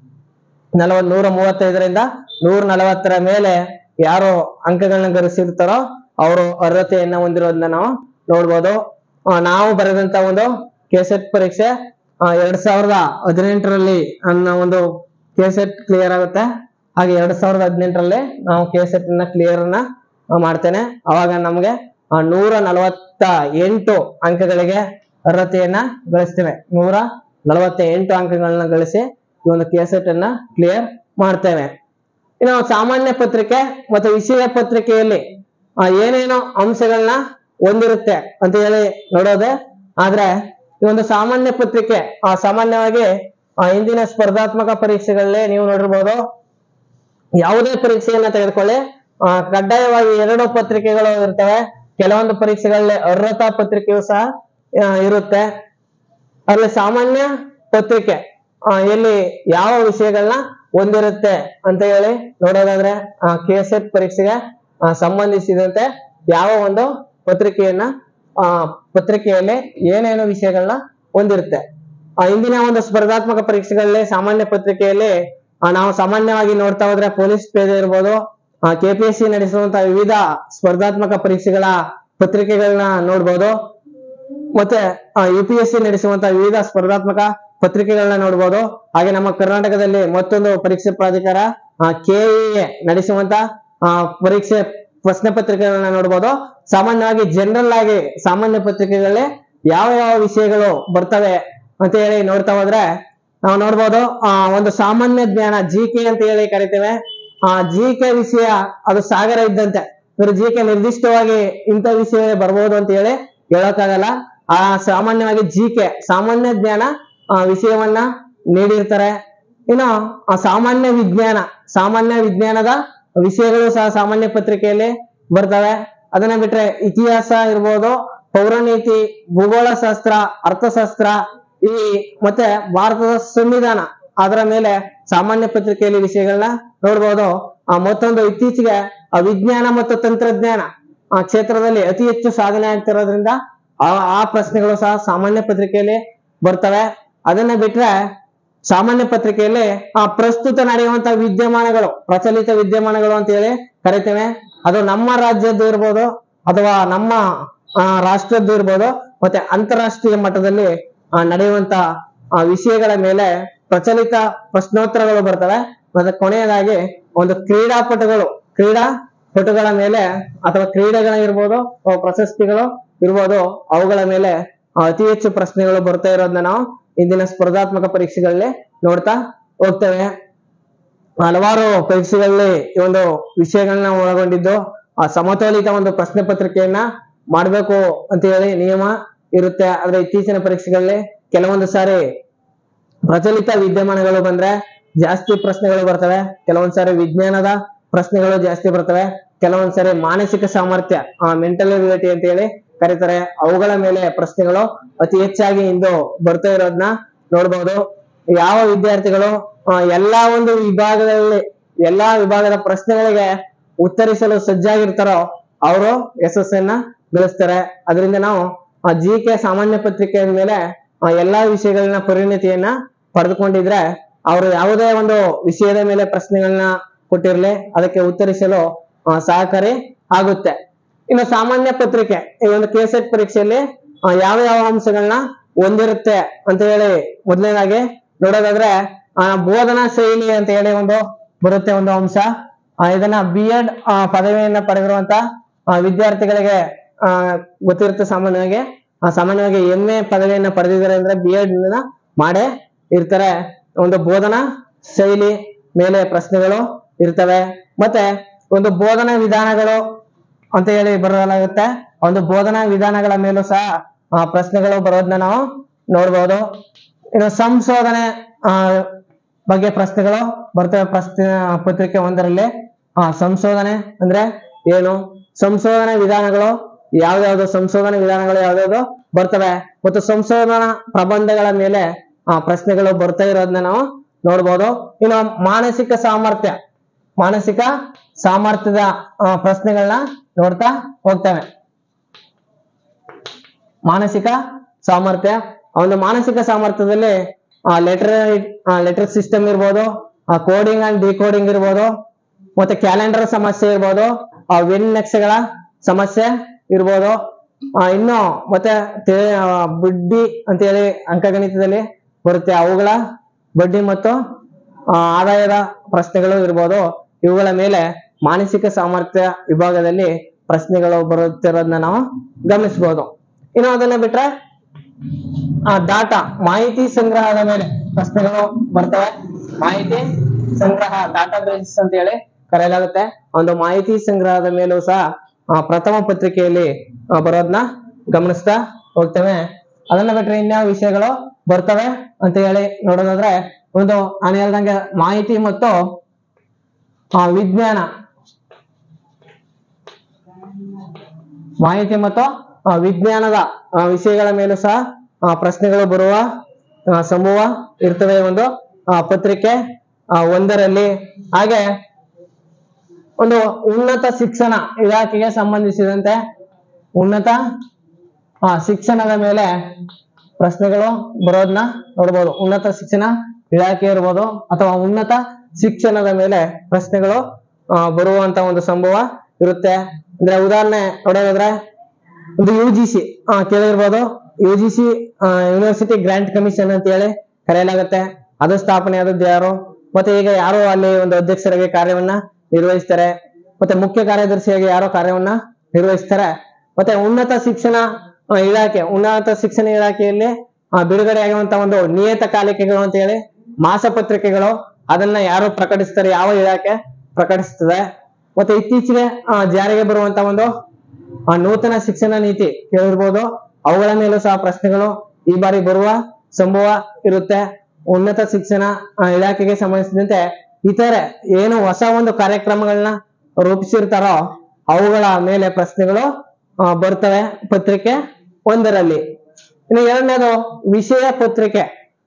ನಲವತ್ ನೂರ ಮೂವತ್ತೈದರಿಂದ ನೂರ ನಲವತ್ತರ ಮೇಲೆ ಯಾರು ಅಂಕಗಳನ್ನ ಗಳಿಸಿರ್ತಾರೋ ಅವರು ಅರ್ಹತೆಯನ್ನ ಹೊಂದಿರೋದನ್ನ ನಾವು ನೋಡ್ಬೋದು ಆ, ನಾವು ಬರೆದಂತ ಒಂದು ಕೆಸೆಟ್ ಪರೀಕ್ಷೆ ಆ, ಎರಡ್ ಸಾವಿರದ ಹದಿನೆಂಟರಲ್ಲಿ ಅನ್ನೋ ಒಂದು ಕೆಸೆಟ್ ಕ್ಲಿಯರ್ ಆಗುತ್ತೆ ಹಾಗೆ ಎರಡ್ ಸಾವಿರದ ಹದಿನೆಂಟರಲ್ಲಿ ನಾವು ಕೆಸೆಟ್ ನ ಕ್ಲಿಯರ್ ನ ಆ, ಮಾಡ್ತೇನೆ ಅವಾಗ ನಮ್ಗೆ ಆ, ನೂರ ನಲವತ್ತ ಎಂಟು ಅಂಕಗಳಿಗೆ ಅರ್ಹತೆಯನ್ನ ಗಳಿಸ್ತೇವೆ ನೂರ ನಲವತ್ತ ಎಂಟು ಅಂಕಗಳನ್ನ ಗಳಿಸಿ ಈ ಒಂದು ಕೆಸೆಟ್ ಅನ್ನ ಕ್ಲಿಯರ್ ಮಾಡ್ತೇವೆ ಇನ್ನು ಸಾಮಾನ್ಯ ಪತ್ರಿಕೆ ಮತ್ತು ವಿಷಯ ಪತ್ರಿಕೆಯಲ್ಲಿ ಆ, ಏನೇನೋ ಅಂಶಗಳನ್ನ ಹೊಂದಿರುತ್ತೆ ಅಂತ ಹೇಳಿ ನೋಡೋದೆ ಆದ್ರೆ ಈ ಒಂದು ಸಾಮಾನ್ಯ ಪತ್ರಿಕೆ ಆ ಸಾಮಾನ್ಯವಾಗಿ ಆ, ಇಂದಿನ ಸ್ಪರ್ಧಾತ್ಮಕ ಪರೀಕ್ಷೆಗಳಲ್ಲಿ ನೀವು ನೋಡಿರ್ಬೋದು ಯಾವುದೇ ಪರೀಕ್ಷೆಯನ್ನ ತೆಗೆದುಕೊಳ್ಳಿ ಆ, ಕಡ್ಡಾಯವಾಗಿ ಎರಡು ಪತ್ರಿಕೆಗಳು ಇರ್ತವೆ ಕೆಲವೊಂದು ಪರೀಕ್ಷೆಗಳಲ್ಲಿ ಅರ್ಹತಾ ಪತ್ರಿಕೆಯು ಸಹ ಆ, ಇರುತ್ತೆ ಅಲ್ಲಿ ಸಾಮಾನ್ಯ ಪತ್ರಿಕೆ ಆ, ಎಲ್ಲಿ ಯಾವ ವಿಷಯಗಳನ್ನ ಹೊಂದಿರುತ್ತೆ ಅಂತ ಹೇಳಿ ನೋಡೋದಾದ್ರೆ ಕೆ ಎಸ್ ಎಫ್ ಪರೀಕ್ಷೆಗೆ ಆ, ಸಂಬಂಧಿಸಿದಂತೆ ಯಾವ ಒಂದು ಪತ್ರಿಕೆಯನ್ನ ಆ ಪತ್ರಿಕೆಯಲ್ಲಿ ಏನೇನು ವಿಷಯಗಳನ್ನ ಹೊಂದಿರುತ್ತೆ ಆ, ಇಂದಿನ ಒಂದು ಸ್ಪರ್ಧಾತ್ಮಕ ಪರೀಕ್ಷೆಗಳಲ್ಲಿ ಸಾಮಾನ್ಯ ಪತ್ರಿಕೆಯಲ್ಲಿ ಆ, ನಾವು ಸಾಮಾನ್ಯವಾಗಿ ನೋಡ್ತಾ ಹೋದ್ರೆ ಪೊಲೀಸ್ ಪೇಜ್ ಇರ್ಬೋದು ಕೆಪಿಎಸ್ಸಿ ನಡೆಸುವಂತಹ ವಿವಿಧ ಸ್ಪರ್ಧಾತ್ಮಕ ಪರೀಕ್ಷೆಗಳ ಪತ್ರಿಕೆಗಳನ್ನ ನೋಡ್ಬೋದು ಮತ್ತೆ ಯು ಪಿ ಎಸ್ ಸಿ ನಡೆಸುವಂತಹ ವಿವಿಧ ಸ್ಪರ್ಧಾತ್ಮಕ ಪತ್ರಿಕೆಗಳನ್ನ ನೋಡ್ಬೋದು ಹಾಗೆ ನಮ್ಮ ಕರ್ನಾಟಕದಲ್ಲಿ ಮತ್ತೊಂದು ಪರೀಕ್ಷೆ ಪ್ರಾಧಿಕಾರ ಕೆಇಎ ನಡೆಸುವಂತ ಆ, ಪರೀಕ್ಷೆ ಪ್ರಶ್ನೆ ಪತ್ರಿಕೆಗಳನ್ನ ನೋಡ್ಬೋದು ಸಾಮಾನ್ಯವಾಗಿ ಜನರಲ್ ಆಗಿ ಸಾಮಾನ್ಯ ಪತ್ರಿಕೆಗಳಲ್ಲಿ ಯಾವ ಯಾವ ವಿಷಯಗಳು ಬರ್ತವೆ ಅಂತ ಹೇಳಿ ನೋಡ್ತಾ ಹೋದ್ರೆ ನಾವು ನೋಡ್ಬೋದು ಆ ಒಂದು ಸಾಮಾನ್ಯ ಜ್ಞಾನ ಜಿ ಕೆ ಅಂತ ಹೇಳಿ ಕರಿತೇವೆ ಆ ಜಿ ಕೆ ವಿಷಯ ಅದು ಸಾಗರ ಇದ್ದಂತೆ ಅಂದ್ರೆ ಜಿ ಕೆ ನಿರ್ದಿಷ್ಟವಾಗಿ ಇಂಥ ವಿಷಯ ಬರ್ಬೋದು ಅಂತ ಹೇಳಿ ಹೇಳಕ್ಕಾಗಲ್ಲ ಆ ಸಾಮಾನ್ಯವಾಗಿ ಜಿ ಕೆ ಸಾಮಾನ್ಯ ಜ್ಞಾನ ಆ ವಿಷಯವನ್ನ ನೀಡಿರ್ತಾರೆ ಇನ್ನು ಆ ಸಾಮಾನ್ಯ ವಿಜ್ಞಾನ ಸಾಮಾನ್ಯ ವಿಜ್ಞಾನದ ವಿಷಯಗಳು ಸಹ ಸಾಮಾನ್ಯ ಪತ್ರಿಕೆಯಲ್ಲಿ ಬರ್ತವೆ ಅದನ್ನ ಬಿಟ್ರೆ ಇತಿಹಾಸ ಇರ್ಬೋದು ಪೌರನೀತಿ ಭೂಗೋಳ ಶಾಸ್ತ್ರ ಅರ್ಥಶಾಸ್ತ್ರ ಈ ಮತ್ತೆ ಭಾರತದ ಸಂವಿಧಾನ ಅದರ ಮೇಲೆ ಸಾಮಾನ್ಯ ಪತ್ರಿಕೆಯಲ್ಲಿ ವಿಷಯಗಳನ್ನ ನೋಡ್ಬೋದು ಆ ಮತ್ತೊಂದು ಇತ್ತೀಚೆಗೆ ಆ ವಿಜ್ಞಾನ ಮತ್ತು ತಂತ್ರಜ್ಞಾನ ಆ ಕ್ಷೇತ್ರದಲ್ಲಿ ಅತಿ ಹೆಚ್ಚು ಸಾಧನೆ ಆಗ್ತಿರೋದ್ರಿಂದ ಆ ಆ ಪ್ರಶ್ನೆಗಳು ಸಹ ಸಾಮಾನ್ಯ ಪತ್ರಿಕೆಯಲ್ಲಿ ಬರ್ತವೆ ಅದನ್ನ ಬಿಟ್ರೆ ಸಾಮಾನ್ಯ ಪತ್ರಿಕೆಯಲ್ಲಿ ಆ ಪ್ರಸ್ತುತ ನಡೆಯುವಂತಹ ವಿದ್ಯಮಾನಗಳು ಪ್ರಚಲಿತ ವಿದ್ಯಮಾನಗಳು ಅಂತ ಹೇಳಿ ಕರಿತೇವೆ ಅದು ನಮ್ಮ ರಾಜ್ಯದ್ದು ಇರ್ಬೋದು ಅಥವಾ ನಮ್ಮ ಆ, ರಾಷ್ಟ್ರದ್ದು ಇರ್ಬೋದು ಮತ್ತೆ ಅಂತಾರಾಷ್ಟ್ರೀಯ ಮಟ್ಟದಲ್ಲಿ ಆ, ನಡೆಯುವಂತ ಆ, ವಿಷಯಗಳ ಮೇಲೆ ಪ್ರಚಲಿತ ಪ್ರಶ್ನೋತ್ತರಗಳು ಬರ್ತವೆ ಮತ್ತೆ ಕೊನೆಯದಾಗಿ ಒಂದು ಕ್ರೀಡಾಪಟುಗಳು ಕ್ರೀಡಾ ಪಟುಗಳ ಮೇಲೆ ಅಥವಾ ಕ್ರೀಡೆಗಳ ಇರ್ಬೋದು ಅಥವಾ ಪ್ರಶಸ್ತಿಗಳು ಇರ್ಬೋದು ಅವುಗಳ ಮೇಲೆ ಆ, ಅತಿ ಹೆಚ್ಚು ಪ್ರಶ್ನೆಗಳು ಬರ್ತಾ ಇರೋದನ್ನ ನಾವು ಇಂದಿನ ಸ್ಪರ್ಧಾತ್ಮಕ ಪರೀಕ್ಷೆಗಳಲ್ಲಿ ನೋಡ್ತಾ ಹೋಗ್ತೇವೆ ಹಲವಾರು ಪರೀಕ್ಷೆಗಳಲ್ಲಿ ಈ ಒಂದು ವಿಷಯಗಳನ್ನ ಒಳಗೊಂಡಿದ್ದು ಆ ಸಮತೋಲಿತ ಒಂದು ಪ್ರಶ್ನೆ ಪತ್ರಿಕೆಯನ್ನ ಮಾಡ್ಬೇಕು ಅಂತ ಹೇಳಿ ನಿಯಮ ಇರುತ್ತೆ ಆದ್ರೆ ಇತ್ತೀಚಿನ ಪರೀಕ್ಷೆಗಳಲ್ಲಿ ಕೆಲವೊಂದು ಸಾರಿ ಪ್ರಚಲಿತ ವಿದ್ಯಮಾನಗಳು ಬಂದ್ರೆ ಜಾಸ್ತಿ ಪ್ರಶ್ನೆಗಳು ಬರ್ತವೆ ಕೆಲವೊಂದ್ ಸಾರಿ ವಿಜ್ಞಾನದ ಪ್ರಶ್ನೆಗಳು ಜಾಸ್ತಿ ಬರ್ತವೆ ಕೆಲವೊಂದ್ ಸಾರಿ ಮಾನಸಿಕ ಸಾಮರ್ಥ್ಯ ಮೆಂಟಲ್ ಎಬಿಲಿಟಿ ಅಂತ ಹೇಳಿ ಕರೀತಾರೆ ಅವುಗಳ ಮೇಲೆ ಪ್ರಶ್ನೆಗಳು ಅತಿ ಹೆಚ್ಚಾಗಿ ಇಂದು ಬರ್ತಾ ಇರೋದನ್ನ ನೋಡ್ಬೋದು ಯಾವ ವಿದ್ಯಾರ್ಥಿಗಳು ಆ, ಎಲ್ಲಾ ಒಂದು ವಿಭಾಗದಲ್ಲಿ ಎಲ್ಲಾ ವಿಭಾಗದ ಪ್ರಶ್ನೆಗಳಿಗೆ ಉತ್ತರಿಸಲು ಸಜ್ಜಾಗಿರ್ತಾರೋ ಅವರು ಯಶಸ್ಸನ್ನ ಗಳಿಸ್ತಾರೆ ಅದರಿಂದ ನಾವು ಜಿ ಕೆ ಸಾಮಾನ್ಯ ಪತ್ರಿಕೆಯ ಮೇಲೆ ಆ, ಎಲ್ಲಾ ವಿಷಯಗಳನ್ನ ಪರಿಣತಿಯನ್ನ ಪಡೆದುಕೊಂಡಿದ್ರೆ ಅವರು ಯಾವುದೇ ಒಂದು ವಿಷಯದ ಮೇಲೆ ಪ್ರಶ್ನೆಗಳನ್ನ ಕೊಟ್ಟಿರ್ಲಿ ಅದಕ್ಕೆ ಉತ್ತರಿಸಲು ಆ, ಸಹಕಾರಿ ಆಗುತ್ತೆ ಇನ್ನು ಸಾಮಾನ್ಯ ಪತ್ರಿಕೆ ಈ ಒಂದು ಕೆಸೆಟ್ ಪರೀಕ್ಷೆಯಲ್ಲಿ ಆ, ಯಾವ ಯಾವ ಅಂಶಗಳನ್ನ ಹೊಂದಿರುತ್ತೆ ಅಂತ ಹೇಳಿ ಮೊದಲನೇದಾಗಿ ನೋಡೋದಾದ್ರೆ ಆ, ಬೋಧನಾ ಶೈಲಿ ಅಂತ ಹೇಳಿ ಒಂದು ಬರುತ್ತೆ ಒಂದು ಅಂಶ ಆ, ಇದನ್ನ ಬಿ ಎಡ್ ಪದವಿಯನ್ನ ಪಡೆದಿರುವಂತ ಆ, ವಿದ್ಯಾರ್ಥಿಗಳಿಗೆ ಆ, ಗೊತ್ತಿರುತ್ತೆ ಸಾಮಾನ್ಯವಾಗಿ ಆ, ಸಾಮಾನ್ಯವಾಗಿ ಎಂ ಎ ಪದವಿಯನ್ನ ಪಡೆದಿದ್ದಾರೆ ಅಂದ್ರೆ ಬಿ ಎಡ್ ಮಾಡೇ ಇರ್ತಾರೆ ಒಂದು ಬೋಧನಾ ಶೈಲಿ ಮೇಲೆ ಪ್ರಶ್ನೆಗಳು ಇರ್ತವೆ ಮತ್ತೆ ಒಂದು ಬೋಧನಾ ವಿಧಾನಗಳು ಅಂತ ಹೇಳಿ ಬರಲಾಗುತ್ತೆ ಒಂದು ಬೋಧನಾ ವಿಧಾನಗಳ ಮೇಲೂ ಸಹ ಆ, ಪ್ರಶ್ನೆಗಳು ಬರೋದನ್ನ ನಾವು ನೋಡ್ಬೋದು ಇನ್ನು ಸಂಶೋಧನೆ ಆ, ಬಗ್ಗೆ ಪ್ರಶ್ನೆಗಳು ಬರ್ತವೆ ಪ್ರಶ್ನೆ ಪತ್ರಿಕೆ ಒಂದರಲ್ಲಿ ಆ ಸಂಶೋಧನೆ ಅಂದ್ರೆ ಏನು ಸಂಶೋಧನೆ ವಿಧಾನಗಳು ಯಾವ್ಯಾವ್ದು ಸಂಶೋಧನೆ ವಿಧಾನಗಳು ಯಾವ್ಯಾವ್ದು ಬರ್ತವೆ ಮತ್ತು ಸಂಶೋಧನಾ ಪ್ರಬಂಧಗಳ ಮೇಲೆ ಆ ಪ್ರಶ್ನೆಗಳು ಬರ್ತಾ ಇರೋದನ್ನ ನಾವು ನೋಡ್ಬೋದು ಇನ್ನು ಮಾನಸಿಕ ಸಾಮರ್ಥ್ಯ ಮಾನಸಿಕ ಸಾಮರ್ಥ್ಯದ ಆ, ಪ್ರಶ್ನೆಗಳನ್ನ ನೋಡ್ತಾ ಹೋಗ್ತೇವೆ ಮಾನಸಿಕ ಸಾಮರ್ಥ್ಯ ಆ ಒಂದು ಮಾನಸಿಕ ಸಾಮರ್ಥ್ಯದಲ್ಲಿ ಲೆಟರ್ ಲೆಟರ್ ಸಿಸ್ಟಮ್ ಇರ್ಬೋದು ಕೋಡಿಂಗ್ ಅಂಡ್ ಡಿಕೋಡಿಂಗ್ ಇರ್ಬೋದು ಮತ್ತೆ ಕ್ಯಾಲೆಂಡರ್ ಸಮಸ್ಯೆ ಇರ್ಬೋದು ಆ ವಿನ್ ನಕ್ಷೆಗಳ ಸಮಸ್ಯೆ ಇರ್ಬೋದು ಆ, ಇನ್ನು ಮತ್ತೆ ತೇ- ಆ, ಬಡ್ಡಿ ಅಂತ ಹೇಳಿ ಅಂಕಗಣಿತದಲ್ಲಿ ಬರುತ್ತೆ ಅವುಗಳ ಬಡ್ಡಿ ಮತ್ತು ಆ, ಆದಾಯದ ಪ್ರಶ್ನೆಗಳು ಇರ್ಬೋದು ಇವುಗಳ ಮೇಲೆ ಮಾನಸಿಕ ಸಾಮರ್ಥ್ಯ ವಿಭಾಗದಲ್ಲಿ ಪ್ರಶ್ನೆಗಳು ಬರುತ್ತಿರೋದನ್ನ ನಾವು ಗಮನಿಸಬಹುದು ಇನ್ನು ಅದನ್ನ ಬಿಟ್ರೆ ಡಾಟಾ ಮಾಹಿತಿ ಸಂಗ್ರಹದ ಮೇಲೆ ಪ್ರಶ್ನೆಗಳು ಬರ್ತವೆ ಮಾಹಿತಿ ಸಂಗ್ರಹ ಡಾಟಾ ಬೇಸ್ ಅಂತ ಹೇಳಿ ಕರೆಯಲಾಗುತ್ತೆ ಒಂದು ಮಾಹಿತಿ ಸಂಗ್ರಹದ ಮೇಲೂ ಸಹ ಆ, ಪ್ರಥಮ ಪತ್ರಿಕೆಯಲ್ಲಿ ಆ, ಬರೋದನ್ನ ಗಮನಿಸ್ತಾ ಹೋಗ್ತೇವೆ ಅದನ್ನ ಬಿಟ್ರೆ ಇನ್ಯಾವ ವಿಷಯಗಳು ಬರ್ತವೆ ಅಂತ ಹೇಳಿ ನೋಡೋದಾದ್ರೆ ಒಂದು ನಾನು ಹೇಳ್ದಂಗೆ ಮಾಹಿತಿ ಮತ್ತು ಆ, ವಿಜ್ಞಾನ ಮಾಹಿತಿ ಮತ್ತು ಆ, ವಿಜ್ಞಾನದ ಆ, ವಿಷಯಗಳ ಮೇಲೂ ಸಹ ಆ, ಪ್ರಶ್ನೆಗಳು ಬರುವ ಆ, ಸಂಭವ ಇರ್ತವೆ ಈ ಒಂದು ಆ, ಪತ್ರಿಕೆ ಆ, ಒಂದರಲ್ಲಿ ಹಾಗೆ ಒಂದು ಉನ್ನತ ಶಿಕ್ಷಣ ಇಲಾಖೆಗೆ ಸಂಬಂಧಿಸಿದಂತೆ ಉನ್ನತ ಆ, ಶಿಕ್ಷಣದ ಮೇಲೆ ಪ್ರಶ್ನೆಗಳು ಬರೋದನ್ನ ನೋಡ್ಬೋದು ಉನ್ನತ ಶಿಕ್ಷಣ ಇಲಾಖೆ ಇರ್ಬೋದು ಅಥವಾ ಉನ್ನತ ಶಿಕ್ಷಣದ ಮೇಲೆ ಪ್ರಶ್ನೆಗಳು ಆ, ಬರುವಂತ ಒಂದು ಸಂಭವ ಇರುತ್ತೆ ಅಂದ್ರೆ ಉದಾಹರಣೆ ನೋಡೋದಾದ್ರೆ ಒಂದು ಯು ಜಿ ಸಿ ಕೇಳಿರ್ಬೋದು U G C university grant commission ಅಂತ ಹೇಳಿ ಕರೆಯಲಾಗುತ್ತೆ ಅದು ಸ್ಥಾಪನೆ ಆದದ್ದು ಯಾರು ಮತ್ತೆ ಈಗ ಯಾರು ಅಲ್ಲಿ ಒಂದು ಅಧ್ಯಕ್ಷರಾಗಿ ಕಾರ್ಯವನ್ನ ನಿರ್ವಹಿಸ್ತಾರೆ ಮತ್ತೆ ಮುಖ್ಯ ಕಾರ್ಯದರ್ಶಿಯಾಗಿ ಯಾರೋ ಕಾರ್ಯವನ್ನ ನಿರ್ವಹಿಸ್ತಾರೆ ಮತ್ತೆ ಉನ್ನತ ಶಿಕ್ಷಣ ಆ, ಇಲಾಖೆ ಉನ್ನತ ಶಿಕ್ಷಣ ಇಲಾಖೆಯಲ್ಲಿ ಆ, ಬಿಡುಗಡೆ ಆಗುವಂತ ಒಂದು ನಿಯತಕಾಲಿಕೆಗಳು ಅಂತ ಹೇಳಿ ಮಾಸಪತ್ರಿಕೆಗಳು ಅದನ್ನ ಯಾರು ಪ್ರಕಟಿಸ್ತಾರೆ ಯಾವ ಇಲಾಖೆ ಪ್ರಕಟಿಸ್ತದೆ ಮತ್ತೆ ಇತ್ತೀಚೆಗೆ ಆ, ಜಾರಿಗೆ ಬರುವಂತ ಒಂದು ಆ ನೂತನ ಶಿಕ್ಷಣ ನೀತಿ ಕೇಳಿರ್ಬೋದು ಅವುಗಳ ಮೇಲೂ ಸಹ ಪ್ರಶ್ನೆಗಳು ಈ ಬಾರಿ ಬರುವ ಸಂಭವ ಇರುತ್ತೆ ಉನ್ನತ ಶಿಕ್ಷಣ ಆ, ಇಲಾಖೆಗೆ ಸಂಬಂಧಿಸಿದಂತೆ ಇತರೆ ಏನು ಹೊಸ ಒಂದು ಕಾರ್ಯಕ್ರಮಗಳನ್ನ ರೂಪಿಸಿರ್ತಾರೋ ಅವುಗಳ ಮೇಲೆ ಪ್ರಶ್ನೆಗಳು ಆ, ಬರ್ತವೆ ಪತ್ರಿಕೆ ಒಂದರಲ್ಲಿ ಇನ್ನು ಎರಡನೇದು ವಿಷಯ ಪತ್ರಿಕೆ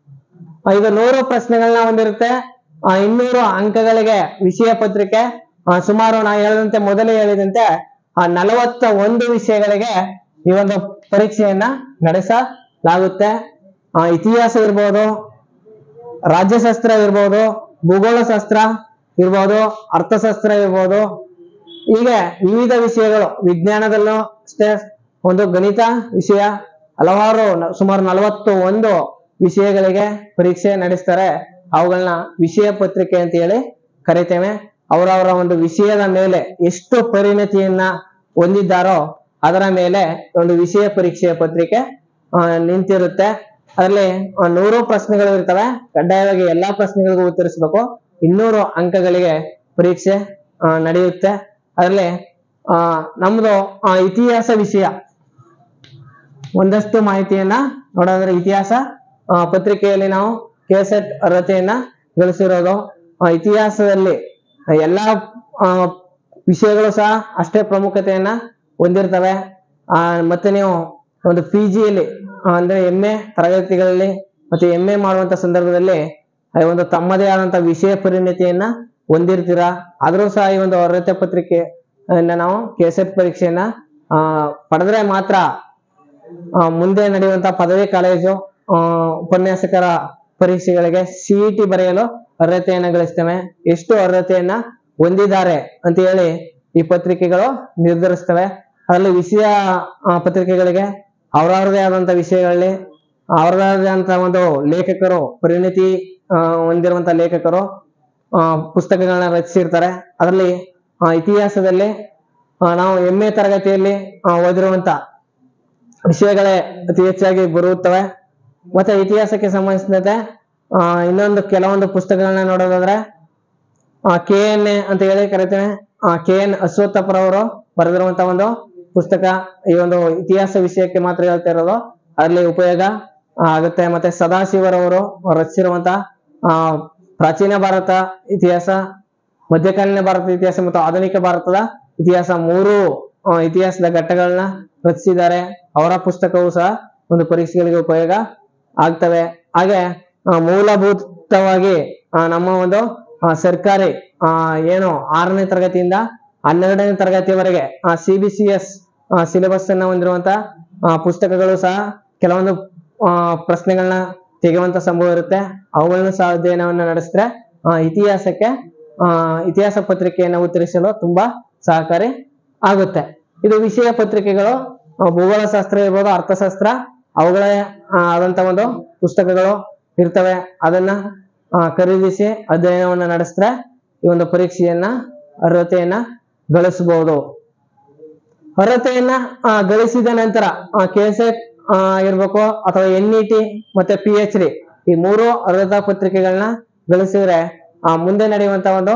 ಆ, ಇದು ನೂರು ಪ್ರಶ್ನೆಗಳನ್ನ ಹೊಂದಿರುತ್ತೆ ಆ, ಇನ್ನೂರು ಅಂಕಗಳಿಗೆ ವಿಷಯ ಪತ್ರಿಕೆ ಆ, ಸುಮಾರು ನಾ ಹೇಳಿದಂತೆ ಮೊದಲೇ ಹೇಳಿದಂತೆ ಆ ನಲವತ್ತ ಒಂದು ವಿಷಯಗಳಿಗೆ ಈ ಒಂದು ಪರೀಕ್ಷೆಯನ್ನ ನಡೆಸಲಾಗುತ್ತೆ ಆ, ಇತಿಹಾಸ ಇರ್ಬೋದು ರಾಜ್ಯಶಾಸ್ತ್ರ ಇರ್ಬೋದು ಭೂಗೋಳಶಾಸ್ತ್ರ ಇರ್ಬೋದು ಅರ್ಥಶಾಸ್ತ್ರ ಇರ್ಬೋದು ಹೀಗೆ ವಿವಿಧ ವಿಷಯಗಳು ವಿಜ್ಞಾನದಲ್ಲೂ ಅಷ್ಟೇ ಒಂದು ಗಣಿತ ವಿಷಯ ಹಲವಾರು ನ- ಸುಮಾರು ನಲವತ್ತು ಒಂದು ವಿಷಯಗಳಿಗೆ ಪರೀಕ್ಷೆ ನಡೆಸ್ತಾರೆ ಅವುಗಳನ್ನ ವಿಷಯ ಪತ್ರಿಕೆ ಅಂತ ಹೇಳಿ ಕರಿತೇವೆ ಅವರವರ ಒಂದು ವಿಷಯದ ಮೇಲೆ ಎಷ್ಟು ಪರಿಣತಿಯನ್ನ ಹೊಂದಿದ್ದಾರೋ ಅದರ ಮೇಲೆ ಒಂದು ವಿಷಯ ಪರೀಕ್ಷೆಯ ಪತ್ರಿಕೆ ಆ, ನಿಂತಿರುತ್ತೆ ಅದರಲ್ಲಿ ಆ, ನೂರು ಪ್ರಶ್ನೆಗಳು ಇರ್ತವೆ ಕಡ್ಡಾಯವಾಗಿ ಎಲ್ಲಾ ಪ್ರಶ್ನೆಗಳಿಗೂ ಉತ್ತರಿಸಬೇಕು ಇನ್ನೂರು ಅಂಕಗಳಿಗೆ ಪರೀಕ್ಷೆ ಆ, ನಡೆಯುತ್ತೆ ಅದರಲ್ಲಿ ಆ ನಮ್ದು ಆ, ಇತಿಹಾಸ ವಿಷಯ ಒಂದಷ್ಟು ಮಾಹಿತಿಯನ್ನ ನೋಡೋದ್ರೆ ಇತಿಹಾಸ ಆ, ಪತ್ರಿಕೆಯಲ್ಲಿ ನಾವು ಕೆಸೆಟ್ ಅರ್ಹತೆಯನ್ನ ಗಳಿಸಿರೋದು ಆ, ಇತಿಹಾಸದಲ್ಲಿ ಎಲ್ಲಾ ಆ, ವಿಷಯಗಳು ಸಹ ಅಷ್ಟೇ ಪ್ರಾಮುಖ್ಯತೆಯನ್ನ ಹೊಂದಿರ್ತವೆ ಆ, ಮತ್ತೆ ನೀವು ಒಂದು ಪಿ ಜಿಯಲ್ಲಿ ಅಂದ್ರೆ ಎಂ ಎ ತರಗತಿಗಳಲ್ಲಿ ಮತ್ತೆ ಎಂ ಎ ಮಾಡುವಂತ ಸಂದರ್ಭದಲ್ಲಿ ಆ ಒಂದು ತಮ್ಮದೇ ಆದಂತ ವಿಷಯ ಪರಿಣತಿಯನ್ನ ಹೊಂದಿರ್ತೀರಾ ಆದ್ರೂ ಸಹ ಈ ಒಂದು ಅರ್ಹತೆ ಪತ್ರಿಕೆ ಅನ್ನ ನಾವು ಕೆಸೆಟ್ ಪರೀಕ್ಷೆಯನ್ನ ಆ ಪಡೆದ್ರೆ ಮಾತ್ರ ಆ, ಮುಂದೆ ನಡೆಯುವಂತ ಪದವಿ ಕಾಲೇಜು ಆ, ಉಪನ್ಯಾಸಕರ ಪರೀಕ್ಷೆಗಳಿಗೆ ಸಿಇಟಿ ಬರೆಯಲು ಅರ್ಹತೆಯನ್ನ ಗಳಿಸ್ತೇವೆ ಎಷ್ಟು ಅರ್ಹತೆಯನ್ನ ಹೊಂದಿದ್ದಾರೆ ಅಂತ ಹೇಳಿ ಈ ಪತ್ರಿಕೆಗಳು ನಿರ್ಧರಿಸ್ತವೆ ಅದರಲ್ಲಿ ವಿಷಯ ಆ, ಪತ್ರಿಕೆಗಳಿಗೆ ಅವರವರದೇ ಆದಂತ ವಿಷಯಗಳಲ್ಲಿ ಅವರದೇ ಆದಂತ ಒಂದು ಲೇಖಕರು ಪರಿಣಿತಿ ಆ, ಹೊಂದಿರುವಂತ ಲೇಖಕರು ಆ, ಪುಸ್ತಕಗಳನ್ನ ರಚಿಸಿರ್ತಾರೆ ಅದರಲ್ಲಿ ಆ, ಇತಿಹಾಸದಲ್ಲಿ ಆ, ನಾವು ಎಂ ಎ ತರಗತಿಯಲ್ಲಿ ಆ, ಓದಿರುವಂತ ವಿಷಯಗಳೇ ಅತಿ ಹೆಚ್ಚಾಗಿ ಬರುತ್ತವೆ ಮತ್ತೆ ಇತಿಹಾಸಕ್ಕೆ ಸಂಬಂಧಿಸಿದಂತೆ ಆ, ಇನ್ನೊಂದು ಕೆಲವೊಂದು ಪುಸ್ತಕಗಳನ್ನ ನೋಡೋದಾದ್ರೆ ಕೆ ಎನ್ ಎ ಅಂತ ಹೇಳಿ ಕರಿತೇವೆ ಕೆ ಎನ್ ಅಶ್ವತ್ಥಪ್ಪರವರು ಬರೆದಿರುವಂತ ಒಂದು ಪುಸ್ತಕ ಈ ಒಂದು ಇತಿಹಾಸ ವಿಷಯಕ್ಕೆ ಮಾತ್ರ ಹೇಳ್ತಾ ಇರೋದು ಅಲ್ಲಿ ಉಪಯೋಗ ಆ, ಆಗುತ್ತೆ ಮತ್ತೆ ಸದಾಶಿವರವರು ರಚಿಸಿರುವಂತ ಆ ಪ್ರಾಚೀನ ಭಾರತ ಇತಿಹಾಸ ಮಧ್ಯಕಾಲೀನ ಭಾರತದ ಇತಿಹಾಸ ಮತ್ತು ಆಧುನಿಕ ಭಾರತದ ಇತಿಹಾಸ ಮೂರು ಆ, ಇತಿಹಾಸದ ಘಟ್ಟಗಳನ್ನ ರಚಿಸಿದ್ದಾರೆ ಅವರ ಪುಸ್ತಕವು ಸಹ ಒಂದು ಪರೀಕ್ಷೆಗಳಿಗೆ ಉಪಯೋಗ ಆಗ್ತವೆ ಹಾಗೆ ಆ, ಮೂಲಭೂತವಾಗಿ ಆ, ನಮ್ಮ ಒಂದು ಆ, ಸರ್ಕಾರಿ ಆ, ಏನು ಆರನೇ ತರಗತಿಯಿಂದ ಹನ್ನೆರಡನೇ ತರಗತಿಯವರೆಗೆ C B C S syllabus ಅನ್ನ ಹೊಂದಿರುವಂತ ಆ, ಪುಸ್ತಕಗಳು ಸಹ ಕೆಲವೊಂದು ಆ, ಪ್ರಶ್ನೆಗಳನ್ನ ತೆಗೆಯುವಂತ ಸಂಭವ ಇರುತ್ತೆ ಅವುಗಳನ್ನು ಸಹ ಅಧ್ಯಯನವನ್ನ ನಡೆಸಿದ್ರೆ ಆ, ಇತಿಹಾಸಕ್ಕೆ ಆ, ಇತಿಹಾಸ ಪತ್ರಿಕೆಯನ್ನು ಉತ್ತರಿಸಲು ತುಂಬಾ ಸಹಕಾರಿ ಆಗುತ್ತೆ ಇದು ವಿಷಯ ಪತ್ರಿಕೆಗಳು ಆ, ಭೂಗೋಳಶಾಸ್ತ್ರ ಇರ್ಬೋದು ಅರ್ಥಶಾಸ್ತ್ರ ಅವುಗಳೇ ಆ, ಆದಂತ ಒಂದು ಪುಸ್ತಕಗಳು ಇರ್ತವೆ ಅದನ್ನ ಆ, ಖರೀದಿಸಿ ಅಧ್ಯಯನವನ್ನ ನಡೆಸಿದ್ರೆ ಈ ಒಂದು ಪರೀಕ್ಷೆಯನ್ನ ಅರ್ಹತೆಯನ್ನ ಗಳಿಸಬಹುದು ಅರ್ಹತೆಯನ್ನ ಆ, ಗಳಿಸಿದ ನಂತರ ಕೆಸೆಟ್ ಇರ್ಬೇಕು ಅಥವಾ ಎನ್ ಇ ಟಿ ಮತ್ತೆ ಪಿ ಎಚ್ ಡಿ ಈ ಮೂರು ಅರ್ಹತಾ ಪತ್ರಿಕೆಗಳನ್ನ ಗಳಿಸಿದ್ರೆ ಆ, ಮುಂದೆ ನಡೆಯುವಂತ ಒಂದು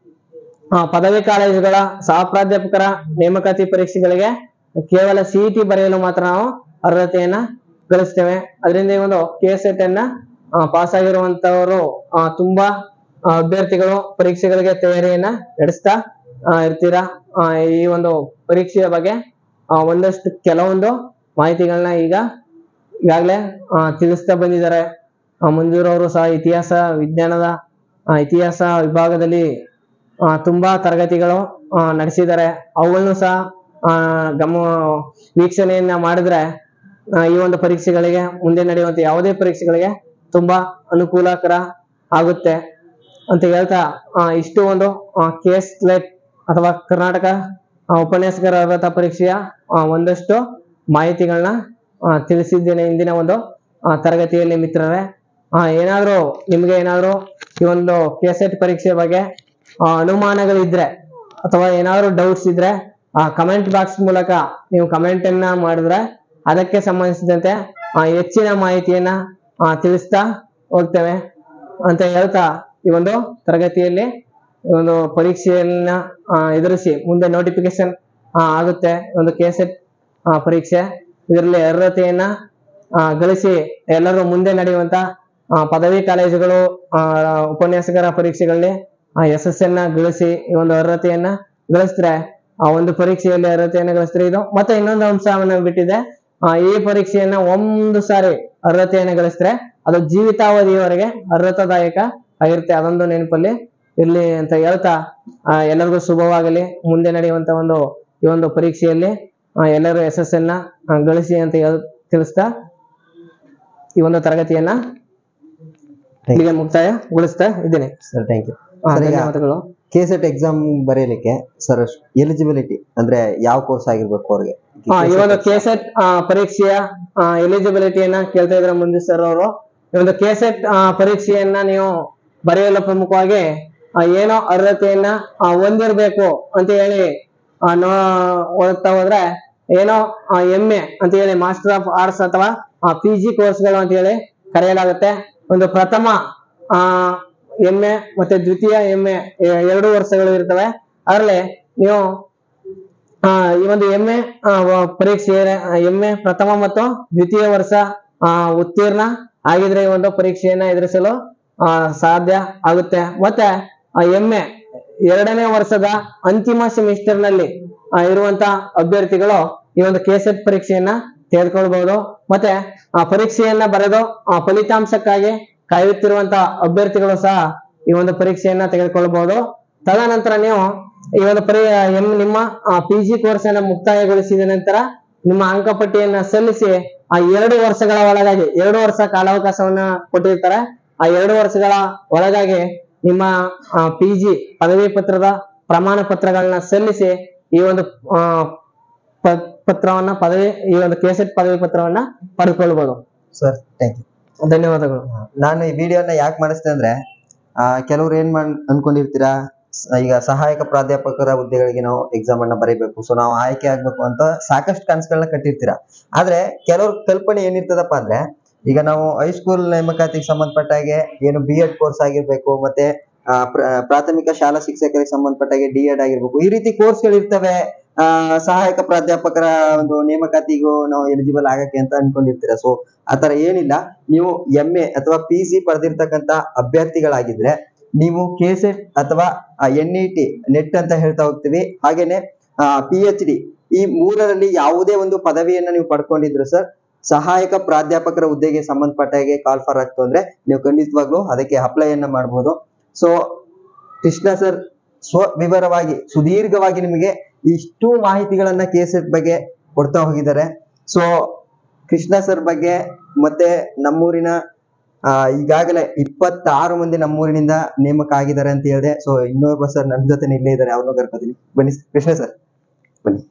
ಆ, ಪದವಿ ಕಾಲೇಜುಗಳ ಸಹ ಪ್ರಾಧ್ಯಾಪಕರ ನೇಮಕಾತಿ ಪರೀಕ್ಷೆಗಳಿಗೆ ಕೇವಲ ಸಿಇಟಿ ಬರೆಯಲು ಮಾತ್ರ ನಾವು ಅರ್ಹತೆಯನ್ನ ಗಳಿಸ್ತೇವೆ ಅದರಿಂದ ಈ ಒಂದು ಕೆಸೆಟ್ ಅನ್ನ ಪಾಸ್ ಆಗಿರುವಂತವರು ಆ, ತುಂಬಾ ಆ, ಅಭ್ಯರ್ಥಿಗಳು ಪರೀಕ್ಷೆಗಳಿಗೆ ತಯಾರಿಯನ್ನ ನಡೆಸ್ತಾ ಆ, ಇರ್ತೀರಾ ಆ, ಈ ಒಂದು ಪರೀಕ್ಷೆಯ ಬಗ್ಗೆ ಆ, ಒಂದಷ್ಟು ಕೆಲವೊಂದು ಮಾಹಿತಿಗಳನ್ನ ಈಗ ಈಗಾಗಲೇ ತಿಳಿಸ್ತಾ ಬಂದಿದ್ದಾರೆ ಆ, ಮಂಜೂರ್ ಅವರು ಸಹ ಇತಿಹಾಸ ವಿಜ್ಞಾನದ ಆ, ಇತಿಹಾಸ ವಿಭಾಗದಲ್ಲಿ ಆ, ತುಂಬಾ ತರಗತಿಗಳು ಆ, ನಡೆಸಿದ್ದಾರೆ ಅವುಗಳನ್ನು ಸಹ ಆ, ಗಮ ವೀಕ್ಷಣೆಯನ್ನ ಮಾಡಿದ್ರೆ ಆ, ಈ ಒಂದು ಪರೀಕ್ಷೆಗಳಿಗೆ ಮುಂದೆ ನಡೆಯುವಂತ ಯಾವುದೇ ಪರೀಕ್ಷೆಗಳಿಗೆ ತುಂಬಾ ಅನುಕೂಲಕರ ಆಗುತ್ತೆ ಅಂತ ಹೇಳ್ತಾ ಆ, ಇಷ್ಟು ಒಂದು ಕೇಸ್ ಲೆಟ್ ಅಥವಾ ಕರ್ನಾಟಕ ಆ, ಉಪನ್ಯಾಸಕರ ಅರ್ಹತಾ ಪರೀಕ್ಷೆಯ ಆ, ಒಂದಷ್ಟು ಮಾಹಿತಿಗಳನ್ನ ಆ, ತಿಳಿಸಿದ್ದೇನೆ ಇಂದಿನ ಒಂದು ಆ, ತರಗತಿಯಲ್ಲಿ ಮಿತ್ರರೇ ಆ, ಏನಾದ್ರೂ ನಿಮ್ಗೆ ಏನಾದ್ರೂ ಈ ಒಂದು ಕೆಸೆಟ್ ಪರೀಕ್ಷೆ ಬಗ್ಗೆ ಆ, ಅನುಮಾನಗಳಿದ್ರೆ ಅಥವಾ ಏನಾದ್ರು ಡೌಟ್ಸ್ ಇದ್ರೆ ಆ ಕಮೆಂಟ್ ಬಾಕ್ಸ್ ಮೂಲಕ ನೀವು ಕಮೆಂಟ್ ಅನ್ನ ಮಾಡಿದ್ರೆ ಅದಕ್ಕೆ ಸಂಬಂಧಿಸಿದಂತೆ ಆ, ಹೆಚ್ಚಿನ ಮಾಹಿತಿಯನ್ನ ಆ, ತಿಳಿಸ್ತಾ ಹೋಗ್ತೇವೆ ಅಂತ ಹೇಳ್ತಾ ಈ ಒಂದು ತರಗತಿಯಲ್ಲಿ ಈ ಒಂದು ಪರೀಕ್ಷೆಯನ್ನ ಆ, ಎದುರಿಸಿ ಮುಂದೆ ನೋಟಿಫಿಕೇಶನ್ ಆಗುತ್ತೆ ಒಂದು ಕೆಸೆಟ್ ಪರೀಕ್ಷೆ ಇದರಲ್ಲಿ ಅರ್ಹತೆಯನ್ನ ಆ, ಗಳಿಸಿ ಎಲ್ಲರೂ ಮುಂದೆ ನಡೆಯುವಂತ ಆ, ಪದವಿ ಕಾಲೇಜುಗಳು ಆ, ಉಪನ್ಯಾಸಕರ ಪರೀಕ್ಷೆಗಳಲ್ಲಿ ಯಶಸ್ಸನ್ನ ಗಳಿಸಿ ಈ ಒಂದು ಅರ್ಹತೆಯನ್ನ ಗಳಿಸಿದ್ರೆ ಆ ಒಂದು ಪರೀಕ್ಷೆಯಲ್ಲಿ ಅರ್ಹತೆಯನ್ನ ಗಳಿಸಿದ್ರೆ ಇದು ಮತ್ತೆ ಇನ್ನೊಂದು ಅಂಶವನ್ನ ಬಿಟ್ಟಿದೆ ಆ, ಈ ಪರೀಕ್ಷೆಯನ್ನ ಒಂದು ಸಾರಿ ಅರ್ಹತೆಯನ್ನ ಗಳಿಸಿದ್ರೆ ಅದು ಜೀವಿತಾವಧಿಯವರೆಗೆ ಅರ್ಹತಾದಾಯಕ ಆಗಿರುತ್ತೆ ಅದೊಂದು ನೆನಪಲ್ಲಿ ಇರ್ಲಿ ಅಂತ ಹೇಳ್ತಾ ಆ, ಎಲ್ಲರಿಗೂ ಶುಭವಾಗಲಿ ಮುಂದೆ ನಡೆಯುವಂತ ಒಂದು ಈ ಒಂದು ಪರೀಕ್ಷೆಯಲ್ಲಿ ಆ, ಎಲ್ಲರೂ ಯಶಸ್ಸನ್ನ ಆ, ಗಳಿಸಿ ಅಂತ ಹೇಳ್- ತಿಳಿಸ್ತಾ ಈ ಒಂದು ತರಗತಿಯನ್ನ ಇಲ್ಲಿಗೆ ಮುಕ್ತಾಯಗೊಳಿಸ್ತಾ ಇದ್ದೇನೆ ಸರ್ ಥ್ಯಾಂಕ್ ಯು ಆ, ಸರ್, ಈಗ- ಧನ್ಯವಾದಗಳು ಕೆಸೆಟ್ ಎಕ್ಸಾಮ್ ಬರೆಯಲಿಕ್ಕೆ ಸರ್ ಎಲಿಜಿಬಿಲಿಟಿ ಅಂದ್ರೆ ಯಾವ ಕೋರ್ಸ್ ಆಗಿರ್ಬೇಕು ಅವ್ರಿಗೆ ಆ, ಈ ಒಂದು ಕೆಸೆಟ್ ಪರೀಕ್ಷೆಯ ಎಲಿಜಿಬಿಲಿಟಿಯನ್ನ ಕೇಳ್ತಾ ಇದ್ರೆ ಮುಂದೆ ಸರ್ ಅವರು ಈ ಒಂದು ಕೆಸೆಟ್ ಪರೀಕ್ಷೆಯನ್ನ ನೀವು ಬರೆಯಲು ಪ್ರಮುಖವಾಗಿ ಆ, ಏನೋ ಅರ್ಹತೆಯನ್ನ ಆ, ಹೊಂದಿರ್ಬೇಕು ಅಂತ ಹೇಳಿ ಆ, ನೋ ಓದ್ತಾ ಹೋದ್ರೆ ಏನೋ ಎಂ ಎ ಅಂತ ಹೇಳಿ ಮಾಸ್ಟರ್ ಆಫ್ ಆರ್ಟ್ಸ್ ಅಥವಾ ಪಿ ಜಿ ಕೋರ್ಸ್ಗಳು ಅಂತ ಹೇಳಿ ಕರೆಯಲಾಗುತ್ತೆ ಒಂದು ಪ್ರಥಮ ಆ ಎಂ ಎ ಮತ್ತೆ ದ್ವಿತೀಯ ಎಂ ಎ ಎರಡು ವರ್ಷಗಳು ಇರ್ತವೆ ಅದರಲ್ಲಿ ನೀವು ಆ, ಈ ಒಂದು ಎಂ ಎ ಪರೀಕ್ಷೆ ಎಂ ಎ ಪ್ರಥಮ ಮತ್ತು ದ್ವಿತೀಯ ವರ್ಷ ಆ, ಉತ್ತೀರ್ಣ ಆಗಿದ್ರೆ ಈ ಒಂದು ಪರೀಕ್ಷೆಯನ್ನ ಎದುರಿಸಲು ಆ, ಸಾಧ್ಯ ಆಗುತ್ತೆ ಮತ್ತೆ ಎಂ ಎ ಎರಡನೇ ವರ್ಷದ ಅಂತಿಮ ಸೆಮಿಸ್ಟರ್ ನಲ್ಲಿ ಆ, ಇರುವಂತ ಅಭ್ಯರ್ಥಿಗಳು ಈ ಒಂದು ಕೆಸೆಟ್ ಪರೀಕ್ಷೆಯನ್ನ ತೆಗೆದುಕೊಳ್ಬಹುದು ಮತ್ತೆ ಆ ಪರೀಕ್ಷೆಯನ್ನ ಬರೆದು ಆ ಫಲಿತಾಂಶಕ್ಕಾಗಿ ಕಾಯುತ್ತಿರುವಂತ ಅಭ್ಯರ್ಥಿಗಳು ಸಹ ಈ ಒಂದು ಪರೀಕ್ಷೆಯನ್ನ ತೆಗೆದುಕೊಳ್ಳಬಹುದು ತದನಂತರ ನೀವು ಈ ಒಂದು ಪರಿ ಎಂ- ನಿಮ್ಮ ಪಿ ಜಿ ಕೋರ್ಸ್ ಅನ್ನ ಮುಕ್ತಾಯಗೊಳಿಸಿದ ನಂತರ ನಿಮ್ಮ ಅಂಕಪಟ್ಟಿಯನ್ನ ಸಲ್ಲಿಸಿ ಆ ಎರಡು ವರ್ಷಗಳ ಒಳಗಾಗಿ ಎರಡು ವರ್ಷ ಕಾಲಾವಕಾಶವನ್ನ ಕೊಟ್ಟಿರ್ತಾರೆ ಆ ಎರಡು ವರ್ಷಗಳ ಒಳಗಾಗಿ ನಿಮ್ಮ ಪಿ ಜಿ ಪದವಿ ಪತ್ರದ ಪ್ರಮಾಣ ಪತ್ರಗಳನ್ನ ಸಲ್ಲಿಸಿ ಈ ಒಂದು ಆ, ಪ- ಪತ್ರವನ್ನ ಪದವಿ ಈ ಒಂದು ಕೆಸೆಟ್ ಪದವಿ ಪತ್ರವನ್ನ ಪಡೆದುಕೊಳ್ಬಹುದು ಸರ್ ಥ್ಯಾಂಕ್ ಯು ಧನ್ಯವಾದಗಳು ನಾನು ಈ ವಿಡಿಯೋನ ಯಾಕೆ ಮಾಡಿಸ್ದೆ ಅಂದ್ರೆ ಆ, ಕೆಲವ್ರು ಏನ್ ಮಾಡ್ ಅನ್ಕೊಂಡಿರ್ತೀರಾ ಸ- ಈಗ ಸಹಾಯಕ ಪ್ರಾಧ್ಯಾಪಕರ ಹುದ್ದೆಗಳಿಗೆ ನಾವು ಎಕ್ಸಾಮ್ ಅನ್ನ ಬರೀಬೇಕು ಸೊ ನಾವು ಆಯ್ಕೆ ಆಗ್ಬೇಕು ಅಂತ ಸಾಕಷ್ಟು ಕನಸುಗಳನ್ನ ಕಟ್ಟಿರ್ತೀರಾ ಆದ್ರೆ ಕೆಲವ್ರ ಕಲ್ಪನೆ ಏನಿರ್ತದಪ್ಪ ಅಂದ್ರೆ ಈಗ ನಾವು ಹೈಸ್ಕೂಲ್ ನೇಮಕಾತಿಗೆ ಸಂಬಂಧಪಟ್ಟ ಹಾಗೆ ಏನು ಬಿ ಎಡ್ ಕೋರ್ಸ್ ಆಗಿರ್ಬೇಕು ಮತ್ತೆ ಆ, ಪ್ರ- ಪ್ರಾಥಮಿಕ ಶಾಲಾ ಶಿಕ್ಷಕರಿಗೆ ಸಂಬಂಧಪಟ್ಟ ಹಾಗೆ ಡಿ ಎಡ್ ಆಗಿರ್ಬೇಕು ಈ ರೀತಿ ಕೋರ್ಸ್ಗಳು ಇರ್ತವೆ ಆ, ಸಹಾಯಕ ಪ್ರಾಧ್ಯಾಪಕರ ಒಂದು ನೇಮಕಾತಿಗೂ ನಾವು ಎಲಿಜಿಬಲ್ ಆಗಕ್ಕೆ ಅಂತ ಅನ್ಕೊಂಡಿರ್ತೀರಾ ಸೊ ಆತರ ಏನಿಲ್ಲ ನೀವು ಎಂ ಎ ಅಥವಾ ಪಿ ಸಿ ಪಡೆದಿರ್ತಕ್ಕಂತ ಅಭ್ಯರ್ಥಿಗಳಾಗಿದ್ರೆ ನೀವು ಕೆಸೆಟ್ ಅಥವಾ ಎನ್ ಇ ಟಿ ನೆಟ್ ಅಂತ ಹೇಳ್ತಾ ಹೋಗ್ತೀವಿ ಹಾಗೇನೆ ಪಿ ಎಚ್ ಡಿ ಈ ಮೂರರಲ್ಲಿ ಯಾವುದೇ ಒಂದು ಪದವಿಯನ್ನ ನೀವು ಪಡ್ಕೊಂಡಿದ್ರು ಸರ್ ಸಹಾಯಕ ಪ್ರಾಧ್ಯಾಪಕರ ಹುದ್ದೆಗೆ ಸಂಬಂಧಪಟ್ಟ ಹಾಗೆ ಕಾಲ್ ಫಾರ್ ಆಗ್ತು ಅಂದ್ರೆ ನೀವು ಖಂಡಿತವಾಗ್ಲೂ ಅದಕ್ಕೆ ಅಪ್ಲೈ ಅನ್ನ ಮಾಡ್ಬೋದು ಸೊ ಕೃಷ್ಣ ಸರ್ ಸ್ವ ವಿವರವಾಗಿ ಸುದೀರ್ಘವಾಗಿ ನಿಮಗೆ ಇಷ್ಟು ಮಾಹಿತಿಗಳನ್ನ ಕೆಸೆಟ್ ಬಗ್ಗೆ ಕೊಡ್ತಾ ಹೋಗಿದ್ದಾರೆ ಸೊ ಕೃಷ್ಣ ಸರ್ ಬಗ್ಗೆ ಮತ್ತೆ ನಮ್ಮೂರಿನ ಆ, ಈಗಾಗಲೇ ಇಪ್ಪತ್ತಾರು ಮಂದಿ ನಮ್ಮೂರಿನಿಂದ ನೇಮಕ ಆಗಿದ್ದಾರೆ ಅಂತ ಹೇಳಿದೆ ಸೊ ಇನ್ನೊಬ್ಬ ಸರ್ ನನ್ನ ಜೊತೆ ಇಲ್ಲೇ ಇದ್ದಾರೆ ಅವ್ರನ್ನೂ ಕರ್ಕೋತೀನಿ ಬನ್ನಿ ಕೃಷ್ಣ ಸರ್ ಬನ್ನಿ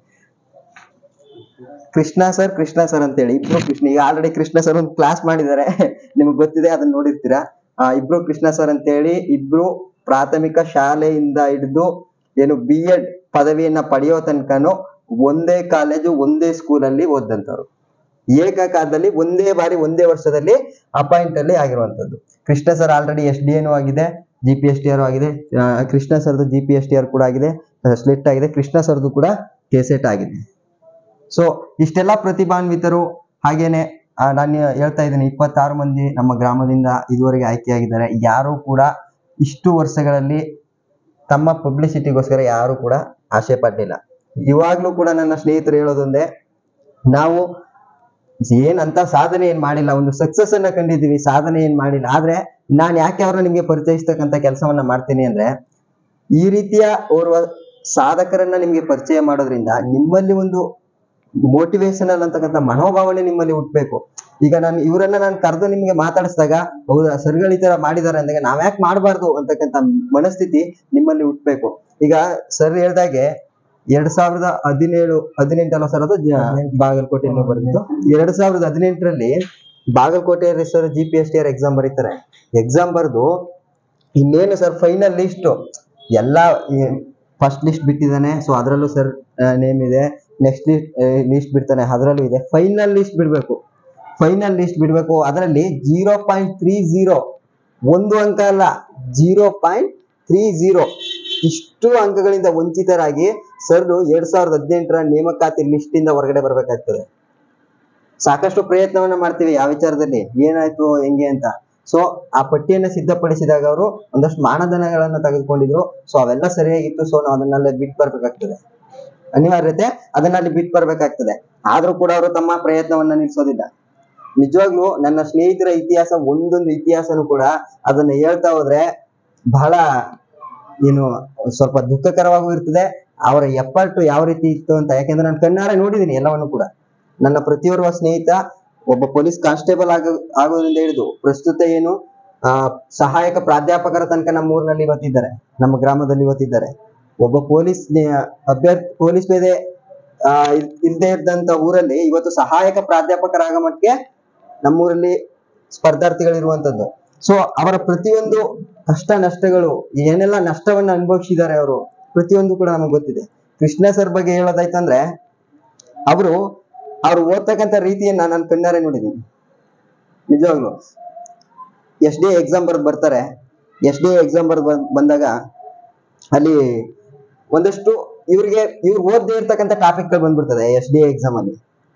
ಕೃಷ್ಣ ಸರ್ ಕೃಷ್ಣ ಸರ್ ಅಂತೇಳಿ ಇಬ್ರು ಕೃಷ್ಣ ಈಗ ಆಲ್ರೆಡಿ ಕೃಷ್ಣ ಸರ್ ಒಂದು ಕ್ಲಾಸ್ ಮಾಡಿದ್ದಾರೆ ನಿಮಗೆ ಗೊತ್ತಿದೆ ಅದನ್ನ ನೋಡಿರ್ತೀರಾ ಆ, ಇಬ್ರು ಕೃಷ್ಣ ಸರ್ ಅಂತೇಳಿ ಇಬ್ರು ಪ್ರಾಥಮಿಕ ಶಾಲೆಯಿಂದ ಹಿಡಿದು ಏನು ಬಿ ಎಡ್ ಪದವಿಯನ್ನ ಪಡೆಯೋ ತನಕನು ಒಂದೇ ಕಾಲೇಜು ಒಂದೇ ಸ್ಕೂಲಲ್ಲಿ ಓದಂತವ್ರು ಏಕಕಾಲದಲ್ಲಿ ಒಂದೇ ಬಾರಿ ಒಂದೇ ವರ್ಷದಲ್ಲಿ ಅಪಾಯಿಂಟ್ ಅಲ್ಲಿ ಆಗಿರುವಂತದ್ದು Krishna sir already S D N ಆಗಿದೆ G P S T R ಆಗಿದೆ ಆ, ಕೃಷ್ಣ ಸರ್ದು G P S T R ಕೂಡ ಆಗಿದೆ ಸ್ಲಿಟ್ ಆಗಿದೆ ಕೃಷ್ಣ ಸರ್ದು ಕೂಡ ಕೆಸೆಟ್ ಆಗಿದೆ ಸೊ ಇಷ್ಟೆಲ್ಲ ಪ್ರತಿಭಾನ್ವಿತರು ಹಾಗೇನೆ ಆ, ನಾನು ಹೇಳ್ತಾ ಇದ್ದೀನಿ ಇಪ್ಪತ್ತಾರು ಮಂದಿ ನಮ್ಮ ಗ್ರಾಮದಿಂದ ಇದುವರೆಗೆ ಆಯ್ಕೆಯಾಗಿದ್ದಾರೆ ಯಾರು ಕೂಡ ಇಷ್ಟು ವರ್ಷಗಳಲ್ಲಿ ತಮ್ಮ ಪಬ್ಲಿಸಿಟಿಗೋಸ್ಕರ ಯಾರು ಕೂಡ ಆಸೆ ಪಡ್ಲಿಲ್ಲ ಇವಾಗ್ಲೂ ಕೂಡ ನನ್ನ ಸ್ನೇಹಿತರು ಹೇಳೋದೊಂದೇ ನಾವು ಏನಂತ ಸಾಧನೆ ಏನ್ ಮಾಡಿಲ್ಲ ಒಂದು ಸಕ್ಸಸ್ ಅನ್ನ ಕಂಡಿದ್ದೀವಿ ಸಾಧನೆ ಏನ್ ಮಾಡಿಲ್ಲ ಆದ್ರೆ ನಾನ್ ಯಾಕೆ ಅವ್ರನ್ನ ನಿಮ್ಗೆ ಪರಿಚಯಿಸ್ತಕ್ಕಂತ ಕೆಲಸವನ್ನ ಮಾಡ್ತೀನಿ ಅಂದ್ರೆ ಈ ರೀತಿಯ ಓರ್ವ ಸಾಧಕರನ್ನ ನಿಮ್ಗೆ ಪರಿಚಯ ಮಾಡೋದ್ರಿಂದ ನಿಮ್ಮಲ್ಲಿ ಒಂದು ಮೋಟಿವೇಶನಲ್ ಅಂತಕ್ಕಂಥ ಮನೋಭಾವನೆ ನಿಮ್ಮಲ್ಲಿ ಹುಟ್ಬೇಕು ಈಗ ನಾನು ಇವರನ್ನ ನಾನು ಕರೆದು ನಿಮ್ಗೆ ಮಾತಾಡಿಸಿದಾಗ ಹೌದಾ ಸರ್ಗಳು ಈ ತರ ಮಾಡಿದಾರೆ ಅಂದಾಗ ನಾವ್ಯಾಕೆ ಮಾಡಬಾರ್ದು ಅಂತಕ್ಕಂಥ ಮನಸ್ಥಿತಿ ನಿಮ್ಮಲ್ಲಿ ಹುಟ್ಬೇಕು ಈಗ ಸರ್ ಹೇಳ್ದಾಗೆ ಎರಡ್ ಸಾವಿರದ ಹದಿನೇಳು ಹದಿನೆಂಟಲ್ಲ ಸರ್ ಅದು ಜ- ಬಾಗಲಕೋಟೆಯಲ್ಲಿ ಬರೆದಿದ್ದು ಎರಡ್ ಸಾವಿರದ ಹದಿನೆಂಟರಲ್ಲಿ Bagalkot sir G P S T R exam ಬರೀತಾರೆ ಎಕ್ಸಾಮ್ ಬರೆದು ಇನ್ನೇನು ಸರ್ ಫೈನಲ್ ಲಿಸ್ಟ್ ಎಲ್ಲ ಫಸ್ಟ್ ಲಿಸ್ಟ್ ಬಿಟ್ಟಿದ್ದಾನೆ ಸೊ ಅದರಲ್ಲೂ ಸರ್ ನೇಮ್ ಇದೆ ನೆಕ್ಸ್ಟ್ ಲಿಸ್ಟ್ ಲಿಸ್ಟ್ ಬಿಡ್ತಾನೆ ಅದರಲ್ಲೂ ಇದೆ ಫೈನಲ್ ಲಿಸ್ಟ್ ಬಿಡ್ಬೇಕು ಫೈನಲ್ ಲಿಸ್ಟ್ ಬಿಡ್ಬೇಕು ಅದರಲ್ಲಿ ಜೀರೋ ಪಾಯಿಂಟ್ ತ್ರೀ ಜೀರೋ ಒಂದು ಅಂಕ ಅಲ್ಲ ಜೀರೋ ಪಾಯಿಂಟ್ ತ್ರೀ ಜೀರೋ ಇಷ್ಟು ಅಂಕಗಳಿಂದ ವಂಚಿತರಾಗಿ ಸರ್ ಎರಡ್ ಸಾವಿರದ ಹದಿನೆಂಟರ ನೇಮಕಾತಿ ಲಿಸ್ಟ್ ಇಂದ ಹೊರಗಡೆ ಬರ್ಬೇಕಾಗ್ತದೆ ಸಾಕಷ್ಟು ಪ್ರಯತ್ನವನ್ನ ಮಾಡ್ತೀವಿ ಯಾವ ವಿಚಾರದಲ್ಲಿ ಏನಾಯ್ತು ಹೆಂಗೆ ಅಂತ ಸೊ ಆ ಪಟ್ಟಿಯನ್ನ ಸಿದ್ಧಪಡಿಸಿದಾಗ ಅವರು ಒಂದಷ್ಟು ಮಾನದಂಡಗಳನ್ನ ತೆಗೆದುಕೊಂಡಿದ್ರು ಸೊ ಅವೆಲ್ಲ ಸರಿಯಾಗಿತ್ತು ಸೊ ನಾವು ಅದನ್ನೆಲ್ಲ ಬಿಟ್ಟು ಬರ್ಬೇಕಾಗ್ತದೆ ಅನಿವಾರ್ಯತೆ ಅದನ್ನ ಅಲ್ಲಿ ಬಿಟ್ಟು ಬರ್ಬೇಕಾಗ್ತದೆ ಆದ್ರೂ ಕೂಡ ಅವರು ತಮ್ಮ ಪ್ರಯತ್ನವನ್ನ ನಿಲ್ಸೋದಿಲ್ಲ ನಿಜವಾಗ್ಲೂ ನನ್ನ ಸ್ನೇಹಿತರ ಇತಿಹಾಸ ಒಂದೊಂದು ಇತಿಹಾಸನು ಕೂಡ ಅದನ್ನ ಹೇಳ್ತಾ ಹೋದ್ರೆ ಬಹಳ ಏನು ಸ್ವಲ್ಪ ದುಃಖಕರವಾಗೂ ಇರ್ತದೆ ಅವರ ಎಫರ್ಟ್ ಯಾವ ರೀತಿ ಇತ್ತು ಅಂತ ಯಾಕೆಂದ್ರೆ ನಾನು ಕಣ್ಣಾರೆ ನೋಡಿದ್ದೀನಿ ಎಲ್ಲವನ್ನು ಕೂಡ ನನ್ನ ಪ್ರತಿಯೋರ್ವ ಸ್ನೇಹಿತ ಒಬ್ಬ ಪೊಲೀಸ್ ಕಾನ್ಸ್ಟೇಬಲ್ ಆಗ ಆಗೋದ್ರಿಂದ ಹಿಡಿದು ಪ್ರಸ್ತುತ ಏನು ಆ ಸಹಾಯಕ ಪ್ರಾಧ್ಯಾಪಕರ ತನಕ ನಮ್ಮ ಊರಿನಲ್ಲಿ ಇವತ್ತಿದ್ದಾರೆ ನಮ್ಮ ಗ್ರಾಮದಲ್ಲಿ ಇವತ್ತಿದ್ದಾರೆ ಒಬ್ಬ ಪೊಲೀಸ್ ಅಭ್ಯರ್ಥಿ ಪೊಲೀಸ್ ಮೇಲೆ ಆ ಇಲ್- ಇಲ್ದೇ ಇದ್ದಂತ ಊರಲ್ಲಿ ಇವತ್ತು ಸಹಾಯಕ ಪ್ರಾಧ್ಯಾಪಕರಾಗ ಮಟ್ಟಿಗೆ ನಮ್ಮೂರಲ್ಲಿ ಸ್ಪರ್ಧಾರ್ಥಿಗಳಿರುವಂತದ್ದು ಸೊ ಅವರ ಪ್ರತಿಯೊಂದು ಕಷ್ಟ ನಷ್ಟಗಳು ಏನೆಲ್ಲ ನಷ್ಟವನ್ನ ಅನುಭವಿಸಿದ್ದಾರೆ ಅವರು ಪ್ರತಿಯೊಂದು ಕೂಡ ನಮಗೆ ಗೊತ್ತಿದೆ ಕೃಷ್ಣ ಸರ್ ಬಗ್ಗೆ ಹೇಳೋದಾಯ್ತಂದ್ರೆ ಅವರು ಅವ್ರು ಓದ್ತಕ್ಕಂಥ ರೀತಿಯನ್ನ ನಾನು ಕಣ್ಣಾರೆ ನೋಡಿದ್ದೀನಿ ನಿಜವಾಗ್ಲು ಎಸ್ ಡಿ ಎಕ್ಸಾಮ್ ಬರ್ದು ಬರ್ತಾರೆ ಎಸ್ ಡಿ ಎಕ್ಸಾಮ್ ಬರ್ದು ಬಂದಾಗ ಅಲ್ಲಿ ಒಂದಷ್ಟು ಇವ್ರಿಗೆ ಇವ್ರು ಓದದೇ ಇರ್ತಕ್ಕಂಥ ಟಾಪಿಕ್ಗಳು ಬಂದ್ಬಿಡ್ತದೆ ಎಸ್ ಡಿ ಎಕ್ಸಾಮ್ ಅಲ್ಲಿ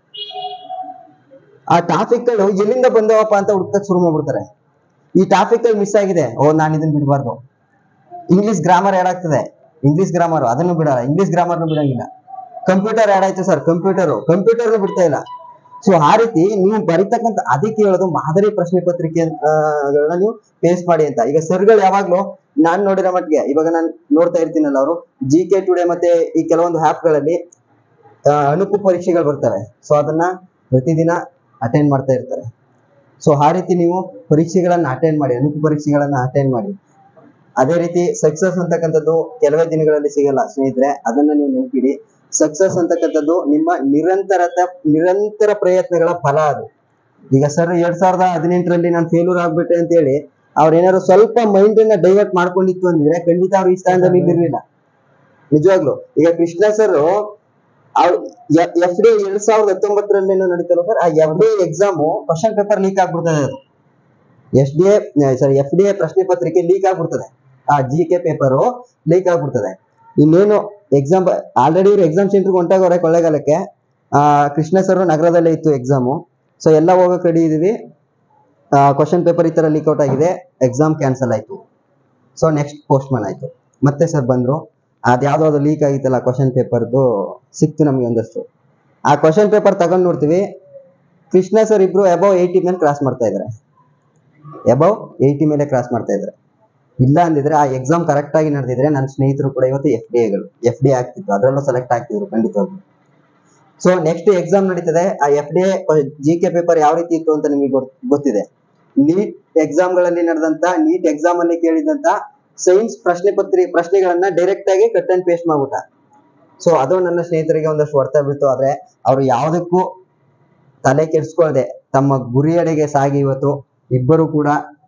ಆ ಟಾಪಿಕ್ಗಳು ಎಲ್ಲಿಂದ ಬಂದವಪ್ಪ ಅಂತ ಹುಡುಕಕ್ ಶುರು ಮಾಡ್ಬಿಡ್ತಾರೆ ಈ ಟಾಪಿಕ್ಗಳು ಮಿಸ್ ಆಗಿದೆ ಓ ನಾನು ಇದನ್ನ ಬಿಡಬಾರ್ದು ಇಂಗ್ಲಿಷ್ ಗ್ರಾಮರ್ ಆಡ್ ಆಗ್ತದೆ ಇಂಗ್ಲಿಷ್ ಗ್ರಾಮರ್ ಅದನ್ನು ಬಿಡಲ್ಲ ಇಂಗ್ಲಿಷ್ ಗ್ರಾಮರ್ನು ಬಿಡಂಗಿಲ್ಲ ಕಂಪ್ಯೂಟರ್ ಆಡ್ ಆಯ್ತು ಸರ್ ಕಂಪ್ಯೂಟರ್ ಕಂಪ್ಯೂಟರ್ನು ಬಿಡ್ತಾ ಇಲ್ಲ ಸೊ ಆ ರೀತಿ ನೀವು ಬರಿತಕ್ಕಂತ ಅದಕ್ಕೆ ಹೇಳೋದು ಮಾದರಿ ಪ್ರಶ್ನೆ ಪತ್ರಿಕೆ ಆ, ಗಳನ್ನ ನೀವು ಫೇಸ್ ಮಾಡಿ ಅಂತ ಈಗ ಸರ್ಗಳು ಯಾವಾಗ್ಲೂ ನಾನ್ ನೋಡಿರೋ ಮಟ್ಟಿಗೆ ಇವಾಗ ನಾನು ನೋಡ್ತಾ ಇರ್ತೀನಲ್ಲ ಅವರು ಜಿ ಕೆ ಟುಡೇ ಮತ್ತೆ ಈ ಕೆಲವೊಂದು ಗಳಲ್ಲಿ ಆ, ಅಣುಕು ಪರೀಕ್ಷೆಗಳು ಬರ್ತವೆ ಸೊ ಅದನ್ನ ಪ್ರತಿದಿನ ಅಟೆಂಡ್ ಮಾಡ್ತಾ ಇರ್ತಾರೆ ಸೊ ಆ ರೀತಿ ನೀವು ಪರೀಕ್ಷೆಗಳನ್ನ ಅಟೆಂಡ್ ಮಾಡಿ ಅಣುಕು ಪರೀಕ್ಷೆಗಳನ್ನ ಅಟೆಂಡ್ ಮಾಡಿ ಅದೇ ರೀತಿ ಸಕ್ಸಸ್ ಅಂತಕ್ಕಂಥದ್ದು ಕೆಲವೇ ದಿನಗಳಲ್ಲಿ ಸಿಗಲ್ಲ ಸ್ನೇಹಿತರೆ ಅದನ್ನ ನೀವು ನೆನಪಿಡಿ ಸಕ್ಸಸ್ ಅಂತಕ್ಕಂಥದ್ದು ನಿಮ್ಮ ನಿರಂತರತೆ ನಿರಂತರ ಪ್ರಯತ್ನಗಳ ಫಲ ಅದು ಈಗ ಸರ್ ಎರಡ್ ಸಾವಿರದ ಹದಿನೆಂಟರಲ್ಲಿ ನಾನು ಫೇಲ್ಯೂರ್ ಆಗ್ಬಿಟ್ಟೆ ಅಂತ ಹೇಳಿ ಅವ್ರ ಏನಾದ್ರು ಸ್ವಲ್ಪ ಮೈಂಡ್ ಅನ್ನ ಡೈವರ್ಟ್ ಮಾಡ್ಕೊಂಡಿತ್ತು ಅಂದಿದ್ರೆ ಖಂಡಿತ ಅವ್ರು ಈ ಸ್ಥಾನದಲ್ಲಿ ಇಲ್ಲಿರ್ಲಿಲ್ಲ ನಿಜವಾಗ್ಲು ಈಗ ಕೃಷ್ಣ ಸರ್ ಎಫ್ ಡಿ ಎರಡ್ ಸಾವಿರದ ಹತ್ತೊಂಬತ್ತರಲ್ಲಿ ಏನೋ ನಡೀತಲ್ಲ ಸರ್ ಆ F D exam question paper leak ಆಗ್ಬಿಡ್ತದೆ ಅದು S D A sorry F D A ಪ್ರಶ್ನೆ ಪತ್ರಿಕೆ ಲೀಕ್ ಆಗ್ಬಿಡ್ತದೆ ಆ ಜಿ ಕೆ ಪೇಪರು ಲೀಕ್ ಆಗ್ಬಿಡ್ತದೆ ಇನ್ನೇನು ಎಕ್ಸಾಮ್ ಆಲ್ರೆಡಿ ಇವ್ರು ಎಕ್ಸಾಮ್ ಸೆಂಟರ್ಗೆ ಹೊಂಟಾಗವ್ರೆ ಕೊಳ್ಳೇಗಾಲಕ್ಕೆ ಆ ಕೃಷ್ಣ ಸರ್ ನಗರದಲ್ಲೇ ಇತ್ತು ಎಕ್ಸಾಮು ಸೊ ಎಲ್ಲ ಹೋಗಕ್ ರೆಡಿ ಇದೀವಿ ಕ್ವಶನ್ ಪೇಪರ್ ಈ ತರ ಲೀಕ್ ಔಟ್ ಆಗಿದೆ ಎಕ್ಸಾಮ್ ಕ್ಯಾನ್ಸಲ್ ಆಯ್ತು ಸೊ ನೆಕ್ಸ್ಟ್ ಪೋಸ್ಟ್ಮನ್ ಆಯ್ತು ಮತ್ತೆ ಸರ್ ಬಂದ್ರು ಅದ್ ಯಾವ್ದೋ ಅದು ಲೀಕ್ ಆಗಿತ್ತಲ್ಲ ಕ್ವಶನ್ ಪೇಪರ್ದು ಸಿಕ್ತು ನಮ್ಗೆ ಒಂದಷ್ಟು ಆ ಕ್ವಶನ್ ಪೇಪರ್ ತಗೊಂಡ್ ನೋಡ್ತೀವಿ ಕೃಷ್ಣ ಸರ್ ಇಬ್ರು ಅಬೌವ್ ಏಯ್ಟಿ ಮೇಲೆ ಕ್ರಾಸ್ ಮಾಡ್ತಾ ಇದ್ದಾರೆ ಅಬೌವ್ ಏಯ್ಟಿ ಮೇಲೆ ಕ್ರಾಸ್ ಮಾಡ್ತಾ ಇದ್ದಾರೆ ಇಲ್ಲ ಅಂದಿದ್ರೆ ಆ ಎಕ್ಸಾಮ್ ಕರೆಕ್ಟ್ ಆಗಿ ನಡೆದಿದ್ರೆ ನನ್ನ ಸ್ನೇಹಿತರು ಕೂಡ ಇವತ್ತು ಎಫ್ ಡಿ ಎಗಳು ಎಫ್ ಡಿ ಆಗ್ತಿತ್ತು ಅದರಲ್ಲೂ ಸೆಲೆಕ್ಟ್ ಆಗ್ತಿದ್ರು ಖಂಡಿತವಾಗ್ಲು ಸೊ ನೆಕ್ಸ್ಟ್ ಎಕ್ಸಾಮ್ ನಡೀತದೆ ಆ F D G K paper ಯಾವ ರೀತಿ ಇತ್ತು ಅಂತ ನಿಮಗೆ ಗೊತ್ತಿದೆ ನೀಟ್ ಎಕ್ಸಾಮ್ಗಳಲ್ಲಿ ನಡೆದಂತ ನೀಟ್ ಎಕ್ಸಾಮ್ ಅಲ್ಲಿ ಕೇಳಿದಂತ ಸೈನ್ಸ್ ಪ್ರಶ್ನೆ ಪತ್ರಿ ಪ್ರಶ್ನೆಗಳನ್ನ ಡೈರೆಕ್ಟ್ ಆಗಿ ಕಟ್ ಅಂಡ್ ಪೇಸ್ಟ್ ಮಾಡ್ಬಿಟ್ಟ ಸೊ ಅದು ನನ್ನ ಸ್ನೇಹಿತರಿಗೆ ಒಂದಷ್ಟು ಹೊಡ್ತಾ ಬೀಳ್ತು ಆದ್ರೆ ಅವರು ಯಾವುದಕ್ಕೂ ತಲೆ ಕೆಡಿಸ್ಕೊಳ್ದೆ ತಮ್ಮ ಗುರಿಯೆಡೆಗೆ ಸಾಗಿ ಇವತ್ತು ಇಬ್ಬರು ಕೂಡ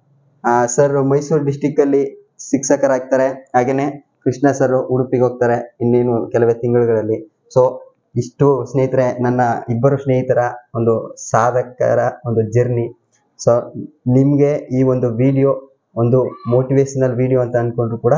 ಸರ್ ಮೈಸೂರು ಡಿಸ್ಟಿಕ್ ಅಲ್ಲಿ ಶಿಕ್ಷಕರಾಗ್ತಾರೆ ಹಾಗೇನೆ ಕೃಷ್ಣ ಸರ್ ಉಡುಪಿಗೆ ಹೋಗ್ತಾರೆ ಇನ್ನೇನು ಕೆಲವೇ ತಿಂಗಳುಗಳಲ್ಲಿ ಸೊ ಇಷ್ಟು ಸ್ನೇಹಿತರೆ ನನ್ನ ಇಬ್ಬರು ಸ್ನೇಹಿತರ ಒಂದು ಸಾಧಕರ ಒಂದು ಜರ್ನಿ ಸೊ ನಿಮಗೆ ಈ ಒಂದು ವಿಡಿಯೋ ಒಂದು ಮೋಟಿವೇಶನಲ್ ವಿಡಿಯೋ ಅಂತ ಅನ್ಕೊಂಡ್ರು ಕೂಡ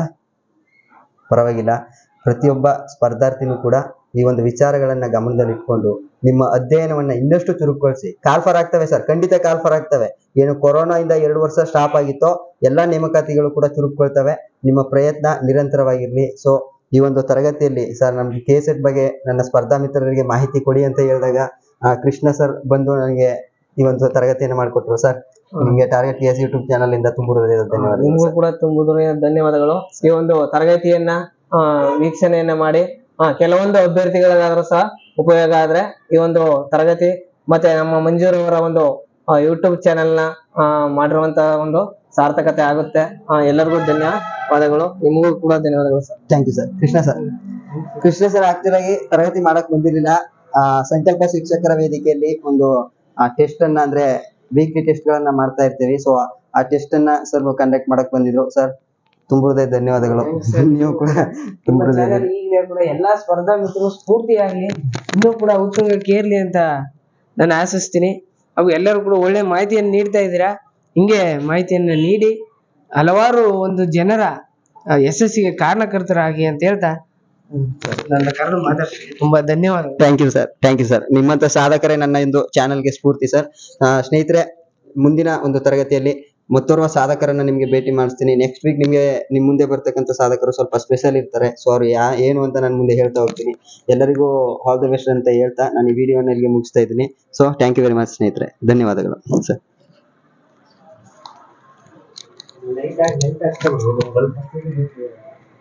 ಪರವಾಗಿಲ್ಲ ಪ್ರತಿಯೊಬ್ಬ ಸ್ಪರ್ಧಾರ್ಥಿನೂ ಕೂಡ ಈ ಒಂದು ವಿಚಾರಗಳನ್ನ ಗಮನದಲ್ಲಿಟ್ಕೊಂಡು ನಿಮ್ಮ ಅಧ್ಯಯನವನ್ನ ಇನ್ನಷ್ಟು ಚುರುಕುಗೊಳಿಸಿ ಕಾಲ್ಫರ್ ಆಗ್ತವೆ ಸರ್ ಖಂಡಿತ ಕಾಲ್ಫರ್ ಆಗ್ತವೆ ಏನು ಕೊರೋನಾ ಇಂದ ಎರಡು ವರ್ಷ ಸ್ಟಾಪ್ ಆಗಿತ್ತೋ ಎಲ್ಲಾ ನೇಮಕಾತಿಗಳು ಕೂಡ ಚುರುಕುಗೊಳ್ತವೆ ನಿಮ್ಮ ಪ್ರಯತ್ನ ನಿರಂತರವಾಗಿರ್ಲಿ ಸೊ ಈ ಒಂದು ತರಗತಿಯಲ್ಲಿ ಸರ್ ನಮ್ಗೆ ಕೆ ಸೆಟ್ ಬಗ್ಗೆ ನನ್ನ ಸ್ಪರ್ಧಾ ಮಿತ್ರರಿಗೆ ಮಾಹಿತಿ ಕೊಡಿ ಅಂತ ಹೇಳಿದಾಗ ಆ, ಕೃಷ್ಣ ಸರ್ ಬಂದು ನನಗೆ ಈ ಒಂದು ತರಗತಿಯನ್ನು ಮಾಡಿಕೊಟ್ರು ಸರ್ ನಿಮಗೆ ಟಾರ್ಗೆಟ್ ಎಸ್ ಯೂಟ್ಯೂಬ್ ಚಾನಲ್ ಇಂದ ತುಂಬ ಧನ್ಯವಾದಗಳು ನಿಮಗೂ ಸರ್. ಕೂಡ ತುಂಬ ಧನ್ಯವಾದಗಳು ಈ ಒಂದು ತರಗತಿಯನ್ನ ಆ, ವೀಕ್ಷಣೆಯನ್ನ ಮಾಡಿ ಆ, ಕೆಲವೊಂದು ಅಭ್ಯರ್ಥಿಗಳಿಗಾದ್ರೂ ಸಹ ಉಪಯೋಗ ಆದ್ರೆ ಈ ಒಂದು ತರಗತಿ ಮತ್ತೆ ನಮ್ಮ ಮಂಜೂರವರ ಒಂದು ಯೂಟ್ಯೂಬ್ ಚಾನೆಲ್ ನ ಆ, ಮಾಡಿರುವಂತಹ ಒಂದು ಸಾರ್ಥಕತೆ ಆಗುತ್ತೆ ಆ, ಎಲ್ಲರಿಗೂ ಧನ್ಯವಾದಗಳು ನಿಮಗೂ ಕೂಡ ಧನ್ಯವಾದಗಳು sir thank you sir Krishna sir Krishna sir actual ಆಗಿ ತರಗತಿ ಮಾಡಕ್ ಬಂದಿರಲಿಲ್ಲ ಆ, ಸಂಕಲ್ಪ ಶಿಕ್ಷಕರ ವೇದಿಕೆಯಲ್ಲಿ ಒಂದು ಟೆಸ್ಟ್ ಅನ್ನ ಅಂದ್ರೆ ವೀಕ್ಲಿ ಟೆಸ್ಟ್ ಗಳನ್ನ ಮಾಡ್ತಾ ಇರ್ತೀವಿ ಸೊ ಆ ಟೆಸ್ಟ್ ಅನ್ನ ಸರ್ ಕಂಡಕ್ಟ್ ಮಾಡಕ್ ಬಂದಿದ್ರು ಸರ್ ತುಂಬುವುದೇ ಧನ್ಯವಾದಗಳು ನೀವು ಕೂಡ ತುಂಬ ಈಗಲೇ ಕೂಡ ಎಲ್ಲಾ ಸ್ಪರ್ಧಾ ಮಿತ್ರರು ಸ್ಫೂರ್ತಿಯಾಗಿ ಇನ್ನೂ ಕೂಡ ಉತ್ತುಂಗಕ್ಕೆ ಏರ್ಲಿ ಅಂತ ನಾನು ಆಶಿಸ್ತೀನಿ ಅವು ಎಲ್ಲರೂ ಕೂಡ ಒಳ್ಳೆ ಮಾಹಿತಿಯನ್ನು ನೀಡ್ತಾ ಇದ್ದೀರಾ ಹಿಂಗೆ ಮಾಹಿತಿಯನ್ನು ನೀಡಿ ಹಲವಾರು ಒಂದು ಜನರ ಆ, ಯಶಸ್ಸಿಗೆ ಕಾರಣಕರ್ತರಾಗಿ ಅಂತ ಹೇಳ್ತಾ ಹ್ಮ್, ನನ್ನ ಕರೆದು ಮಾತಾಡ್ತೀನಿ ತುಂಬಾ ಧನ್ಯವಾದಗಳು thank you sir thank you sir ನಿಮ್ಮಂತ ಸಾಧಕರೇ ನನ್ನ ಒಂದು ಚಾನಲ್ಗೆ ಸ್ಫೂರ್ತಿ ಸರ್ ಸ್ನೇಹಿತರೆ ಮುಂದಿನ ಒಂದು ತರಗತಿಯಲ್ಲಿ ಮತ್ತೋರ್ವ ಸಾಧಕರನ್ನ ನಿಮಗೆ ಭೇಟಿ ಮಾಡಿಸ್ತೀನಿ ನೆಕ್ಸ್ಟ್ ವೀಕ್ ನಿಮಗೆ ನಿಮ್ಮ ಮುಂದೆ ಬರ್ತಕ್ಕಂಥ ಸಾಧಕರು ಸ್ವಲ್ಪ ಸ್ಪೆಷಲ್ ಇರ್ತಾರೆ ಸೊ ಅವ್ರು ಯಾ ಏನು ಅಂತ ನಾನು ಮುಂದೆ ಹೇಳ್ತಾ ಹೋಗ್ತೀನಿ ಎಲ್ಲರಿಗೂ ಆಲ್ ದ ಬೆಸ್ಟ್ ಅಂತ ಹೇಳ್ತಾ ನಾನು ಈ ವಿಡಿಯೋನ ಇಲ್ಲಿಗೆ ಮುಗಿಸ್ತಾ ಇದ್ದೀನಿ so thank you very much ಸ್ನೇಹಿತರೆ ಧನ್ಯವಾದಗಳು ಸರ್ ಲೈಟ್ ಆಗಿ ಲೈಟ್ ಆಗ್ತದೆ